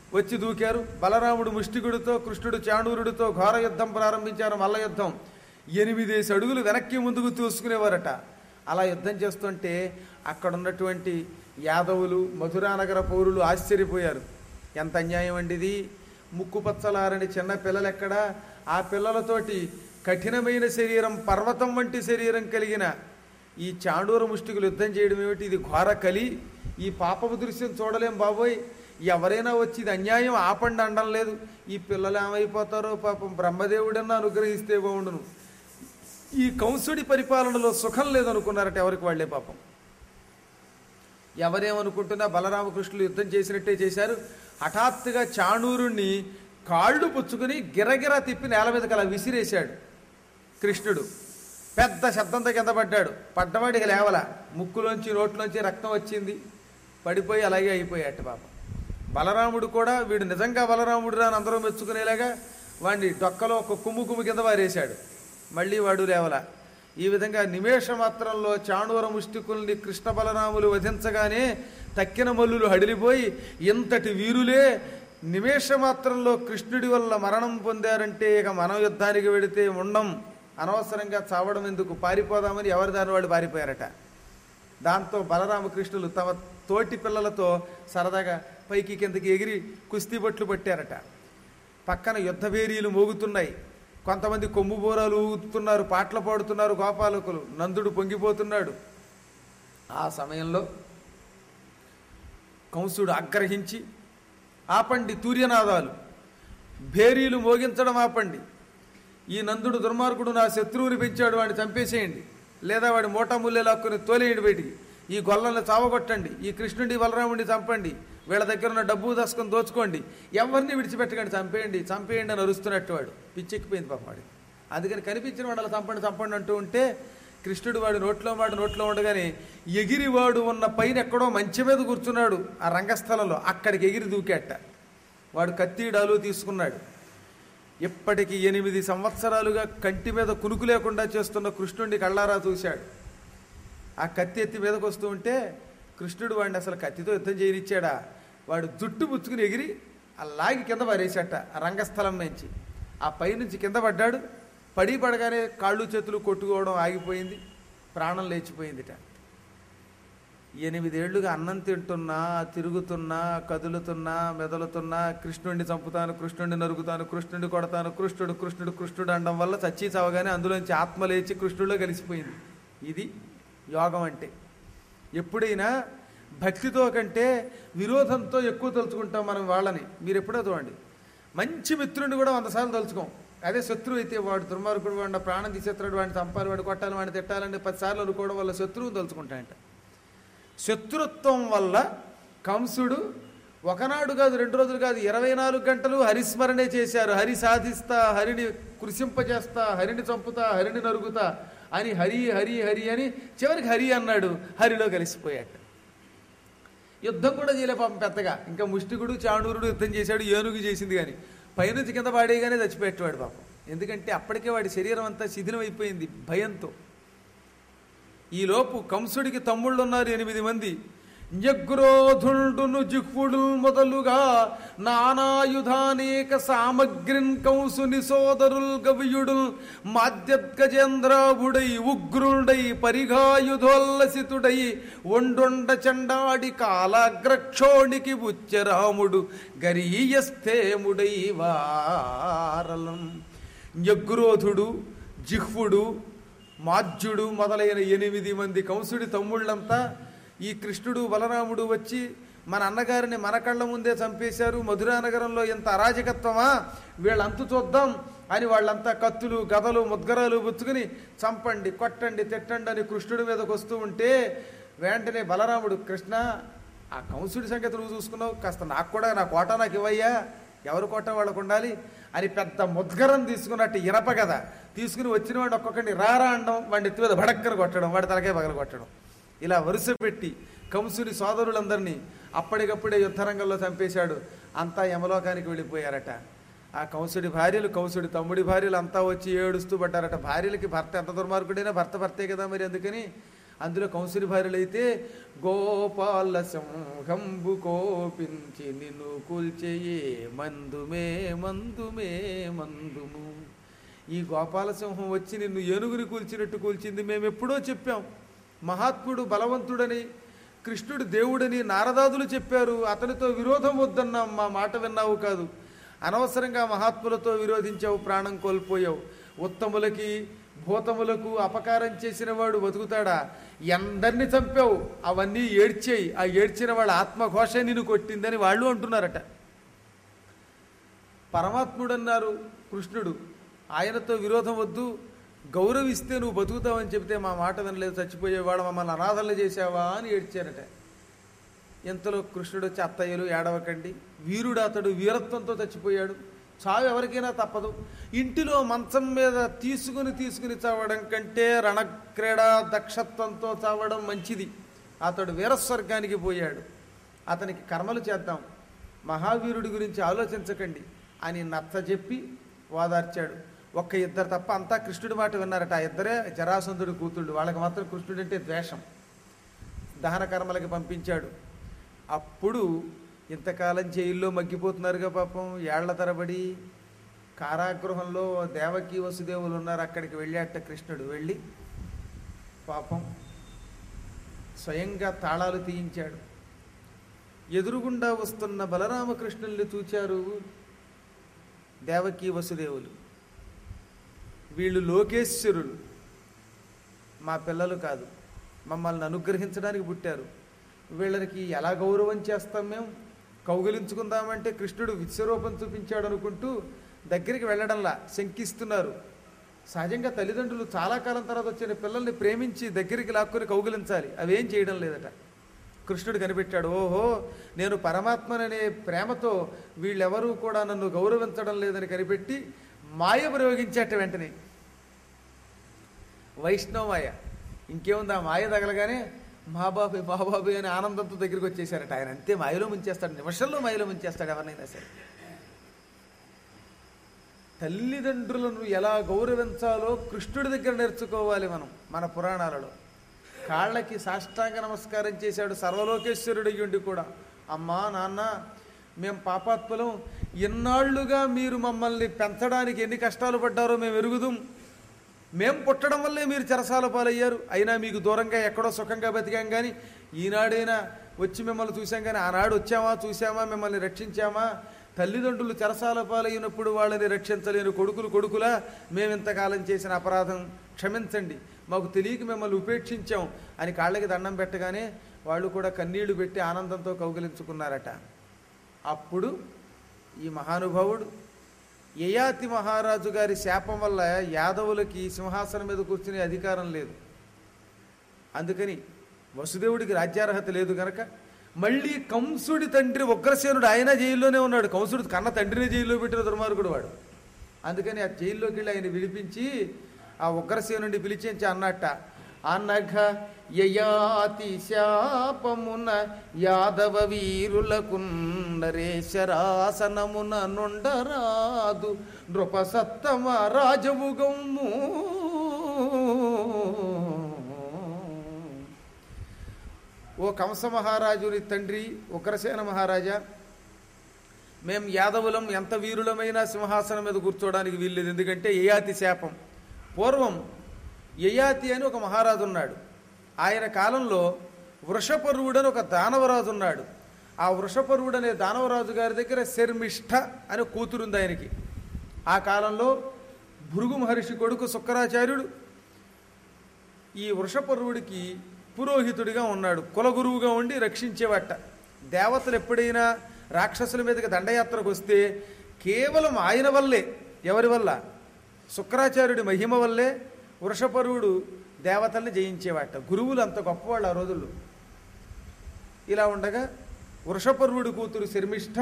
వచ్చి దూకారు బలరాముడు ముష్టికుడితో కృష్ణుడు చాణూరుడితో ఘోర యుద్ధం ప్రారంభించారు మల్ల యుద్ధం ఎనిమిదేసి అడుగులు వెనక్కి ముందుకు చూసుకునేవారట అలా యుద్ధం చేస్తుంటే అక్కడ ఉన్నటువంటి యాదవులు మధురానగర పౌరులు ఆశ్చర్యపోయారు ఎంత అన్యాయం అండి ఇది ముక్కు పచ్చలారని చిన్న పిల్లలు ఎక్కడ ఆ పిల్లలతోటి కఠినమైన శరీరం పర్వతం వంటి శరీరం కలిగిన ఈ చాండూర ముష్టికులు యుద్ధం చేయడం ఏమిటి ఇది ఘోర కలి ఈ పాపపు దృశ్యం చూడలేం బాబోయ్ ఎవరైనా వచ్చి ఇది అన్యాయం ఆపండి అనడం లేదు ఈ పిల్లలు ఏమైపోతారో పాపం బ్రహ్మదేవుడన్నా అనుగ్రహిస్తే బాగుండును ఈ కంసుడి పరిపాలనలో సుఖం లేదనుకున్నారట ఎవరికి వాళ్లే పాపం ఎవరేమనుకుంటున్నా బలరామకృష్ణులు యుద్ధం చేసినట్టే చేశారు హఠాత్తుగా చాణూరుణ్ణి కాళ్ళు పుచ్చుకుని గిరగిర తిప్పి నేల మీదకి అలా విసిరేశాడు కృష్ణుడు పెద్ద శబ్దంతో కింద పడ్డాడు పడ్డవాడికి లేవల ముక్కులోంచి నోట్లోంచి రక్తం వచ్చింది పడిపోయి అలాగే అయిపోయాట పాపం బలరాముడు కూడా వీడు నిజంగా బలరాముడు అని అందరూ మెచ్చుకునేలాగా వాడిని డొక్కలో ఒక కుమ్ము కుమ్ము కింద వారేశాడు మళ్ళీ వాడు లేవల ఈ విధంగా నిమేష మాత్రంలో చాణూర ముష్టికుల్ని కృష్ణ బలరాములు వధించగానే తక్కిన మల్లులు హడిలిపోయి ఇంతటి వీరులే నిమేష మాత్రంలో కృష్ణుడి వల్ల మరణం పొందారంటే ఇక మనం యుద్ధానికి వెడితే ఉండం అనవసరంగా చావడం ఎందుకు పారిపోదామని ఎవరి దాని వాళ్ళు పారిపోయారట దాంతో బలరామకృష్ణులు తమ తోటి పిల్లలతో సరదాగా పైకి కిందకి ఎగిరి కుస్తీ బట్లు పట్టారట పక్కన యుద్ధ వేరీలు మోగుతున్నాయి కొంతమంది కొమ్ము బోరాలు ఊతున్నారు పాటలు పాడుతున్నారు గోపాలకులు నందుడు పొంగిపోతున్నాడు ఆ సమయంలో కంసుడు ఆగ్రహించి ఆపండి తూర్యనాదాలు భేరీలు మోగించడం ఆపండి ఈ నందుడు దుర్మార్గుడు నా శత్రువుని పెంచాడు వాడిని చంపేసేయండి లేదా వాడి మూటముల్లే లాక్కుని తోలేయండి బయటికి ఈ గొల్లల్ని చావగొట్టండి ఈ కృష్ణుడి బలరాముడిని చంపండి వీళ్ళ దగ్గర ఉన్న డబ్బు దశకం దోచుకోండి ఎవరిని విడిచిపెట్టకండి చంపేయండి చంపేయండి అని అరుస్తున్నట్టు వాడు పిచ్చెక్కిపోయింది పాప వాడి అందుకని కనిపించిన వాడు అలా చంపండి చంపండి అంటూ ఉంటే కృష్ణుడు వాడి నోట్లో వాడు నోట్లో ఉండగానే ఎగిరివాడు ఉన్న పైన ఎక్కడో మంచి మీద కూర్చున్నాడు ఆ రంగస్థలంలో అక్కడికి ఎగిరి దూకేట వాడు కత్తిడాలు తీసుకున్నాడు ఇప్పటికి ఎనిమిది సంవత్సరాలుగా కంటి మీద కునుకు లేకుండా చేస్తున్న కృష్ణుడిని కళ్ళారా చూశాడు ఆ కత్తి ఎత్తి మీదకి వస్తూ ఉంటే కృష్ణుడు వాడిని అసలు కత్తితో యుద్ధం చేయనిచ్చాడా వాడు జుట్టు పుచ్చుకుని ఎగిరి ఆ లాగి కింద పారేశాట ఆ రంగస్థలం నుంచి ఆ పైనుంచి కింద పడ్డాడు పడి పడగానే కాళ్ళు చేతులు కొట్టుకోవడం ఆగిపోయింది ప్రాణం లేచిపోయిందిట ఎనిమిదేళ్లుగా అన్నం తింటున్నా తిరుగుతున్నా కదులుతున్నా మెదలుతున్నా కృష్ణుడిని చంపుతాను కృష్ణుడిని నరుకుతాను కృష్ణుడిని కొడతాను కృష్ణుడు కృష్ణుడు కృష్ణుడు అనడం వల్ల చచ్చి చావగానే అందులోంచి ఆత్మ లేచి కృష్ణుడిలో కలిసిపోయింది ఇది యోగం అంటే ఎప్పుడైనా భక్తితో కంటే విరోధంతో ఎక్కువ తలుచుకుంటాం మనం వాళ్ళని మీరు ఎప్పుడో చూడండి మంచి మిత్రుడిని కూడా వందసార్లు తలుచుకోం అదే శత్రువు అయితే వాడు దుర్మార్గుడు వాడిన ప్రాణం తీసేస్తున్నాడు వాడిని చంపాలి వాడిని కొట్టాలి వాడిని తిట్టాలంటే పదిసార్లు అనుకోవడం వల్ల శత్రువుని తలుచుకుంటాయంట శత్రుత్వం వల్ల కంసుడు ఒకనాడు కాదు రెండు రోజులు కాదు ఇరవై నాలుగు గంటలు హరిస్మరణే చేశారు హరి సాధిస్తా హరిని కృషింపజేస్తా హరిని చంపుతా హరిని నరుగుతా అని హరి హరి హరి అని చివరికి హరి అన్నాడు హరిలో కలిసిపోయాడు యుద్ధం కూడా చేయలే పాపం పెద్దగా ఇంకా ముష్టికుడు చాణూరుడు యుద్ధం చేశాడు ఏనుగు చేసింది కానీ పైనుంచి కింద పాడేయగానే చచ్చిపెట్టేవాడు పాపం ఎందుకంటే అప్పటికే వాడి శరీరం అంతా శిథిలం అయిపోయింది భయంతో ఈలోపు కంసుడికి తమ్ముళ్ళు ఉన్నారు ఎనిమిది మంది న్యగ్రోధుండును జిహ్వుడు మొదలుగా నానాయుధానేక సామగ్రిన్ కంసుని సోదరుల్ గవియుడుల్ మాద్యద్గజేంద్రాభుడై ఉగ్రుడై పరిఘాయుధోల్లసితుడై ఒండొండ చండాడి కాలాగ్రక్షోణికి బుచ్చరాముడు గరీయస్థేముడై వారలం న్యగ్రోధుడు జిహ్వుడు మాధ్యుడు మొదలైన ఎనిమిది మంది కంసుడి తమ్ముళ్ళంతా ఈ కృష్ణుడు బలరాముడు వచ్చి మన అన్నగారిని మన కళ్ళ ముందే చంపేశారు మధురా నగరంలో ఎంత అరాజకత్వమా వీళ్ళంతు చూద్దాం అని వాళ్ళంతా కత్తులు గదలు ముద్గరాలు పుచ్చుకుని చంపండి కొట్టండి తిట్టండి అని కృష్ణుడి మీదకి వస్తూ ఉంటే వెంటనే బలరాముడు కృష్ణ ఆ కంసుడి సంగతి నువ్వు చూసుకున్నావు కాస్త నాకు కూడా నా కోట నాకు ఇవ్వయ్యా ఎవరు కోట వాళ్ళకు ఉండాలి అని పెద్ద ముద్గరం తీసుకున్నట్టు ఇనప కదా తీసుకుని వచ్చిన వాడు ఒక్కొక్కడిని రారా అనడం వాడిని ఎత్తి మీద భడక్కన కొట్టడం వాడి తలకే పగల కొట్టడం ఇలా వరుస పెట్టి కంసుని సోదరులందరినీ అప్పటికప్పుడే యుద్ధరంగంలో చంపేశాడు అంతా యమలోకానికి వెళ్ళిపోయారట ఆ కంసుడి భార్యలు కంసుడి తమ్ముడి భార్యలు అంతా వచ్చి ఏడుస్తూ పడ్డారట భార్యలకి భర్త ఎంత దుర్మార్గుడైనా భర్త భర్తే కదా మరి అందుకని అందులో కంసుని భార్యలైతే గోపాల సింహంబు కోపించి నిన్ను కూల్చేయే మందుమే మందుమే మందుము ఈ గోపాలసింహం వచ్చి నిన్ను ఏనుగుని కూల్చినట్టు కూల్చింది మేము ఎప్పుడో చెప్పాం మహాత్ముడు బలవంతుడని కృష్ణుడు దేవుడని నారదాదులు చెప్పారు అతనితో విరోధం వద్దన్నాం మా మాట విన్నావు కాదు అనవసరంగా మహాత్ములతో విరోధించావు ప్రాణం కోల్పోయావు ఉత్తములకి భూతములకు అపకారం చేసిన వాడు బతుకుతాడా ఎందరిని చంపావు అవన్నీ ఏడ్చేయి ఆ ఏడ్చిన వాళ్ళ ఆత్మఘోష నిన్ను కొట్టిందని వాళ్ళు అంటున్నారట పరమాత్ముడు అన్నారు కృష్ణుడు ఆయనతో విరోధం వద్దు గౌరవిస్తే నువ్వు బతుకుతావని చెబితే మా మాట వినలేదు చచ్చిపోయేవాడు మమ్మల్ని అనాథలు చేశావా అని ఏడ్చారట ఎంతలో కృష్ణుడు వచ్చి అత్తయ్యలు ఏడవకండి వీరుడు అతడు వీరత్వంతో చచ్చిపోయాడు చావు ఎవరికైనా తప్పదు ఇంటిలో మంచం మీద తీసుకుని తీసుకుని చావడం కంటే రణక్రీడా దక్షత్వంతో చావడం మంచిది అతడు వీరస్వర్గానికి పోయాడు అతనికి కర్మలు చేద్దాం మహావీరుడి గురించి ఆలోచించకండి అని నచ్చ చెప్పి వాదార్చాడు ఒక్క ఇద్దరు తప్ప అంతా కృష్ణుడి మాట విన్నారట ఆ ఇద్దరే జరాసంధుడి కూతుళ్ళు వాళ్ళకి మాత్రం కృష్ణుడు అంటే ద్వేషం దహన కర్మలకి పంపించాడు అప్పుడు ఇంతకాలం జైల్లో మగ్గిపోతున్నారుగా పాపం ఏళ్ల తరబడి కారాగృహంలో దేవకి వసుదేవులు ఉన్నారు అక్కడికి వెళ్ళాట కృష్ణుడు వెళ్ళి పాపం స్వయంగా తాళాలు తీయించాడు ఎదురుగుండా వస్తున్న బలరామకృష్ణుల్ని చూచారు దేవకి వసుదేవులు వీళ్ళు లోకేశ్వరులు మా పిల్లలు కాదు మమ్మల్ని అనుగ్రహించడానికి పుట్టారు వీళ్ళకి ఎలా గౌరవం చేస్తాం మేము కౌగిలించుకుందామంటే కృష్ణుడు విశ్వరూపం చూపించాడు అనుకుంటూ దగ్గరికి వెళ్ళడంలా శంకిస్తున్నారు సహజంగా తల్లిదండ్రులు చాలా కాలం తర్వాత వచ్చిన పిల్లల్ని ప్రేమించి దగ్గరికి లాక్కొని కౌగిలించాలి అవేం చేయడం లేదట కృష్ణుడు కనిపెట్టాడు ఓహో నేను పరమాత్మననే ప్రేమతో వీళ్ళెవరూ కూడా నన్ను గౌరవించడం లేదని కనిపెట్టి మాయ ప్రయోగించేట వెంటనే వైష్ణవ మాయ ఇంకేముంది ఆ మాయ తగలగానే మా బాబాయ్ మా బాబాయ్ అని ఆనందంతో దగ్గరికి వచ్చేసారట ఆయన అంతే మాయలో ముంచేస్తాడు నిమిషంలో మాయలో ముంచేస్తాడు ఎవరినైనా సరే తల్లిదండ్రులను ఎలా గౌరవించాలో కృష్ణుడి దగ్గర నేర్చుకోవాలి మనం మన పురాణాలలో కాళ్ళకి సాష్టాంగ నమస్కారం చేశాడు సర్వలోకేశ్వరుడు అయ్యుండి కూడా అమ్మా నాన్న మేం పాపాత్ములం ఎన్నాళ్లుగా మీరు మమ్మల్ని పెంచడానికి ఎన్ని కష్టాలు పడ్డారో మేము ఎరుగుదాం మేం పుట్టడం వల్లే మీరు చెరసాల పాలయ్యారు అయినా మీకు దూరంగా ఎక్కడో సుఖంగా బతికాం కానీ ఈనాడైనా వచ్చి మిమ్మల్ని చూసాం కానీ ఆనాడు వచ్చామా చూసామా మిమ్మల్ని రక్షించామా తల్లిదండ్రులు చెరసాల పాలైనప్పుడు వాళ్ళని రక్షించలేని కొడుకులు కొడుకులా మేము ఇంతకాలం చేసిన అపరాధం క్షమించండి మాకు తెలియక మిమ్మల్ని ఉపేక్షించాం అని కాళ్ళకి దండం పెట్టగానే వాళ్ళు కూడా కన్నీళ్లు పెట్టి ఆనందంతో కౌగిలించుకున్నారట అప్పుడు ఈ మహానుభావుడు యయాతి మహారాజు గారి శాపం వల్ల యాదవులకి సింహాసనం మీద కూర్చునే అధికారం లేదు అందుకని వసుదేవుడికి రాజ్యార్హత లేదు గనక మళ్ళీ కంసుడి తండ్రి ఉగ్రసేనుడు ఆయన జైల్లోనే ఉన్నాడు కంసుడు కన్న తండ్రిని జైల్లో పెట్టిన దుర్మార్గుడు వాడు అందుకని ఆ జైల్లోకి వెళ్ళి ఆయన విడిపించి ఆ ఉగ్రసేనుడిని పిలిచించి అన్నట్ట అనఘ యయాతి శాపమున యాదవ వీరులకు నరేశరాసనమున నుండరాదు నృపసత్తమ రాజవు గమ్ము ఓ కంస మహారాజుని తండ్రి ఉగ్రసేన మహారాజా మేం యాదవులం ఎంత వీరులమైనా సింహాసనం మీద కూర్చోవడానికి వీల్లేదు ఎందుకంటే యయాతి శాపం పూర్వం యయాతి అని ఒక మహారాజు ఉన్నాడు ఆయన కాలంలో వృషపర్వుడు అని ఒక దానవరాజు ఉన్నాడు ఆ వృషపర్వుడు అనే దానవరాజు గారి దగ్గర శర్మిష్ఠ అని కూతురుంది ఆయనకి ఆ కాలంలో భృగు మహర్షి కొడుకు శుక్రాచార్యుడు ఈ వృషపర్వుడికి పురోహితుడిగా ఉన్నాడు కులగురువుగా ఉండి రక్షించేవాట దేవతలు ఎప్పుడైనా రాక్షసుల మీదకి దండయాత్రకు వస్తే కేవలం ఆయన వల్లే ఎవరి వల్ల శుక్రాచార్యుడి మహిమ వల్లే వృషపర్వుడు దేవతల్ని జయించేవాట గురువులు అంత గొప్పవాళ్ళు ఆ రోజుల్లో ఇలా ఉండగా వృషపర్వుడి కూతురు శర్మిష్ఠ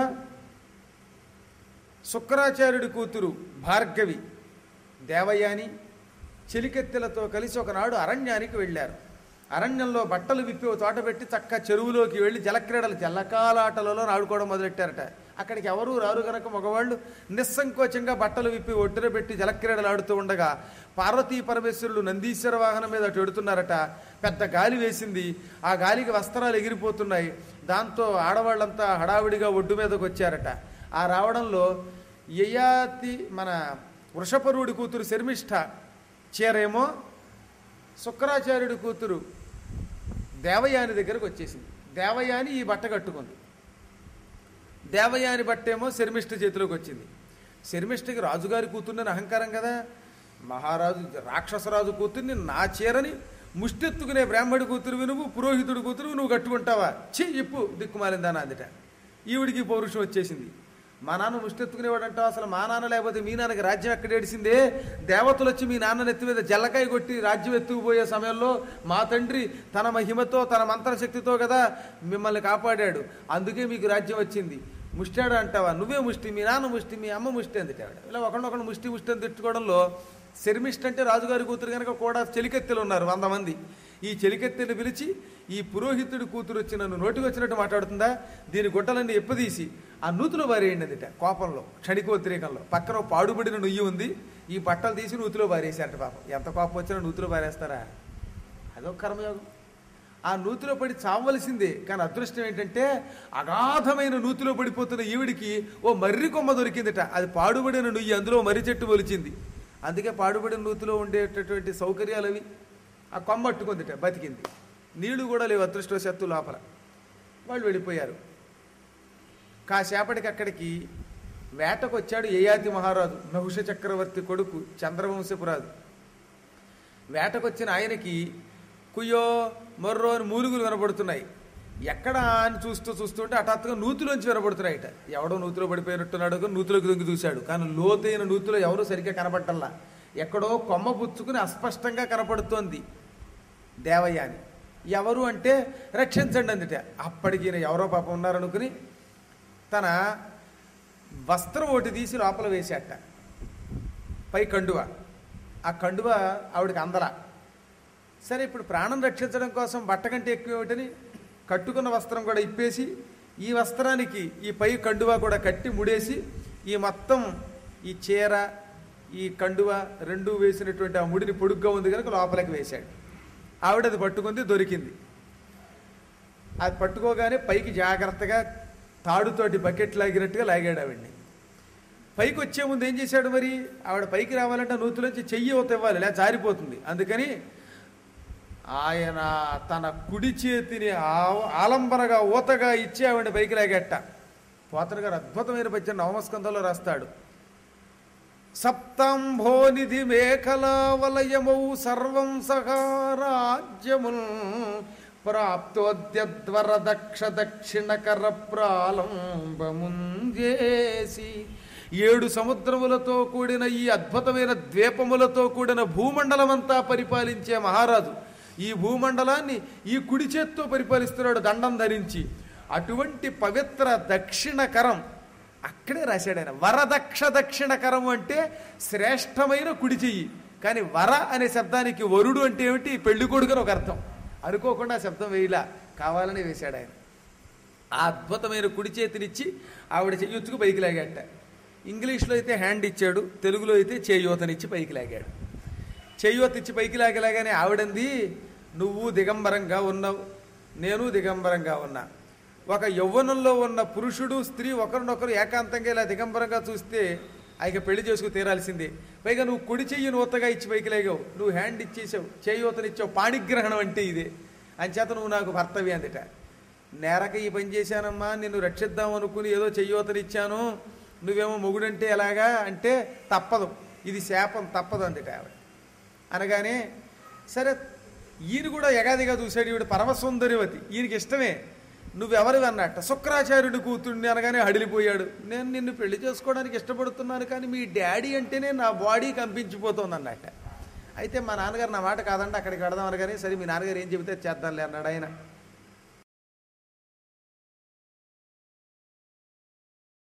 శుక్రాచార్యుడి కూతురు భార్గవి దేవయాని చెలికెత్తెలతో కలిసి ఒకనాడు అరణ్యానికి వెళ్ళారు అరణ్యంలో బట్టలు విప్పి ఓ తోట పెట్టి చక్క చెరువులోకి వెళ్ళి జలక్రీడలు జలకాలాటలలో ఆడుకోవడం మొదలెట్టారట అక్కడికి ఎవరూ రారు గనక మగవాళ్ళు నిస్సంకోచంగా బట్టలు విప్పి ఒడ్డున పెట్టి జలక్రీడలు ఆడుతూ ఉండగా పార్వతీ పరమేశ్వరుడు నందీశ్వర వాహనం మీద అటు ఎడుతున్నారట పెద్ద గాలి వేసింది ఆ గాలికి వస్త్రాలు ఎగిరిపోతున్నాయి దాంతో ఆడవాళ్ళంతా హడావిడిగా ఒడ్డు మీదకి వచ్చారట ఆ రావడంలో యయాతి మన వృషపరుడి కూతురు శర్మిష్ఠ చీరేమో శుక్రాచార్యుడి కూతురు దేవయాని దగ్గరకు వచ్చేసింది దేవయాని ఈ బట్ట కట్టుకుంది దేవయాని బట్టేమో శర్మిష్ఠ చేతిలోకి వచ్చింది శర్మిష్ఠకి రాజుగారి కూతుర్ని అహంకారం కదా మహారాజు రాక్షసరాజు కూతుర్ని నా చీరని ముష్టెత్తుకునే బ్రాహ్మడి కూతురు నువ్వు పురోహితుడి కూతురు నువ్వు కట్టుకుంటావా ఛీ ఇప్పు దిక్కుమాలిందానా అందుట ఈవిడికి పౌరుషం వచ్చేసింది మా నాన్న ముష్టెత్తుకునేవాడంటావు అసలు మా నాన్న లేకపోతే మీ నాన్నకి రాజ్యం ఎక్కడ ఏడిసిందే దేవతలు వచ్చి మీ నాన్న నెత్తి మీద జల్లకాయ కొట్టి రాజ్యం ఎత్తుకుపోయే సమయంలో మా తండ్రి తన మహిమతో తన మంత్రశక్తితో కదా మిమ్మల్ని కాపాడాడు అందుకే మీకు రాజ్యం వచ్చింది ముష్టాడు అంటావా నువ్వే ముష్టి మీ నాన్న ముష్టి మీ అమ్మ ముష్టి అంది ఆవిడ ఇలా ఒకరినొకరు ముష్టి ముష్టి అని తిట్టుకోవడంలో శర్మిష్ట అంటే రాజుగారి కూతురు కనుక కూడా చెలికెత్తెలు ఉన్నారు వంద మంది ఈ చెలికెత్తెలు పిలిచి ఈ పురోహితుడి కూతురు వచ్చి నన్ను నోటికి వచ్చినట్టు మాట్లాడుతుందా దీని గుట్టలన్నీ ఎప్పదీసి ఆ నూతులో పారేయండి అదిట కోపంలో క్షణికోద్రేకంలో పక్కన ఓ పాడుబడిన నుయ్యి ఉంది ఈ బట్టలు తీసి నూతిలో పారేసారట పాపం ఎంత కోపం వచ్చినా నూతిలో పారేస్తారా అదొక కర్మయోగం ఆ నూతిలో పడి చావలసిందే కానీ అదృష్టం ఏంటంటే అగాధమైన నూతిలో పడిపోతున్న ఈవిడికి ఓ మర్రి కొమ్మ దొరికిందిట అది పాడుబడిన నుయ్యి అందులో మర్రి చెట్టు మొలిచింది అందుకే పాడుబడిన నూతిలో ఉండేటటువంటి సౌకర్యాలు అవి ఆ కొమ్మ అట్టుకుందిట బతికింది నీళ్లు కూడా లేవు అదృష్టవశాత్తు లోపల వాళ్ళు వెళ్ళిపోయారు కాసేపటికి అక్కడికి వేటకు వచ్చాడు యయాతి మహారాజు నహుష చక్రవర్తి కొడుకు చంద్రవంశపురాజు వేటకొచ్చిన ఆయనకి కుయ్యో మొర్రో అని మూలుగులు వినబడుతున్నాయి ఎక్కడ అని చూస్తూ చూస్తుంటే హఠాత్తుగా నూతిలోంచి వినబడుతున్నాయిట ఎవడో నూతిలో పడిపోయినట్టున్నాడు కానీ నూతిలోకి దొంగి చూశాడు కానీ లోతైన నూతిలో ఎవరూ సరిగ్గా కనపడ్డల్లా ఎక్కడో కొమ్మ పుచ్చుకుని అస్పష్టంగా కనపడుతోంది దేవయాని ఎవరు అంటే రక్షించండి అందుట అప్పటికి ఈయన ఎవరో పాపం ఉన్నారనుకుని తన వస్త్రం ఒకటి తీసి లోపల వేసేట పై కండువ ఆ కండువ ఆవిడకి అందల సరే ఇప్పుడు ప్రాణం రక్షించడం కోసం బట్ట కంటే ఎక్కువ ఏమిటని కట్టుకున్న వస్త్రం కూడా ఇప్పేసి ఈ వస్త్రానికి ఈ పై కండువ కూడా కట్టి ముడేసి ఈ మొత్తం ఈ చీర ఈ కండువ రెండు వేసినటువంటి ఆ ముడిని పొడుగ్గా ఉంది కనుక లోపలికి వేశాడు ఆవిడ అది పట్టుకుంది దొరికింది అది పట్టుకోగానే పైకి జాగ్రత్తగా తాడుతోటి బకెట్ లాగినట్టుగా లాగాడు ఆవిడ్ని పైకి వచ్చే ముందు ఏం చేశాడు మరి ఆవిడ పైకి రావాలంటే ఆ నూతిలోంచి చెయ్యి ఊత ఇవ్వాలి లేదా జారిపోతుంది అందుకని ఆయన తన కుడి చేతిని ఆ- ఆలంబనగా ఊతగా ఇచ్చి ఆవిడ పైకి లాగేట పోతన గారు అద్భుతమైన పద్యం నవమస్కంధంలో రాస్తాడు సప్తాంభోనిధి మేఖలా వలయమౌ సర్వం సహారాజ్యముల్ ప్రాప్తోద్యద్వర దక్ష దక్షిణకర ప్రాలంబముంజేసి ఏడు సముద్రములతో కూడిన ఈ అద్భుతమైన ద్వీపములతో కూడిన భూమండలమంతా పరిపాలించే మహారాజు ఈ భూమండలాన్ని ఈ కుడి చేత్తో పరిపాలిస్తున్నాడు దండం ధరించి అటువంటి పవిత్ర దక్షిణకరం అక్కడే రాశాడు ఆయన వరదక్ష దక్షిణకరం అంటే శ్రేష్టమైన కుడి చెయ్యి కానీ వర అనే శబ్దానికి వరుడు అంటే ఏమిటి పెళ్లి కొడుకు అని ఒక అర్థం అనుకోకుండా ఆ శబ్దం వేయలా కావాలని వేశాడు ఆయన ఆ అద్భుతమైన కుడి చేతినిచ్చి ఆవిడ చెయ్యొచ్చుకు పైకి లాగాట ఇంగ్లీష్లో అయితే హ్యాండ్ ఇచ్చాడు తెలుగులో అయితే చేయూతనిచ్చి పైకి లాగాడు చేయూత ఇచ్చి పైకి లాగలాగానే ఆవిడంది నువ్వు దిగంబరంగా ఉన్నావు నేను దిగంబరంగా ఉన్నా ఒక యవ్వనంలో ఉన్న పురుషుడు స్త్రీ ఒకరినొకరు ఏకాంతంగా ఇలా దిగంబరంగా చూస్తే ఆయన పెళ్లి చేసుకు తీరాల్సిందే పైగా నువ్వు కుడి చెయ్యి నూతగా ఇచ్చి పైకి లేగావు నువ్వు హ్యాండ్ ఇచ్చేసావు చేయూతనిచ్చావు పాణిగ్రహణం అంటే ఇదే అంచేత నువ్వు నాకు భర్తవి అందుట నేరక ఈ పని చేశానమ్మా నిన్ను రక్షిద్దాం అనుకుని ఏదో చెయ్యోతనిచ్చాను నువ్వేమో మొగుడంటే ఎలాగా అంటే తప్పదు ఇది శాపం తప్పదు అందుట ఆవిడ అనగానే సరే ఈయన కూడా ఎగాదిగా చూశాడు ఈవిడ పరమసుందరివతి ఈయనకి ఇష్టమే నువ్వెవరివి అన్నట్ట శుక్రాచార్యుడి కూతుర్ని అనగానే హడిలిపోయాడు నేను నిన్ను పెళ్లి చేసుకోవడానికి ఇష్టపడుతున్నాను కానీ మీ డాడీ అంటేనే నా బాడీ కంపించిపోతుంది అన్నట్ట అయితే మా నాన్నగారు నా మాట కాదండి అక్కడికి వెడదాం అనగానే సరే మీ నాన్నగారు ఏం చెబితే చేద్దాంలే అన్నాడు ఆయన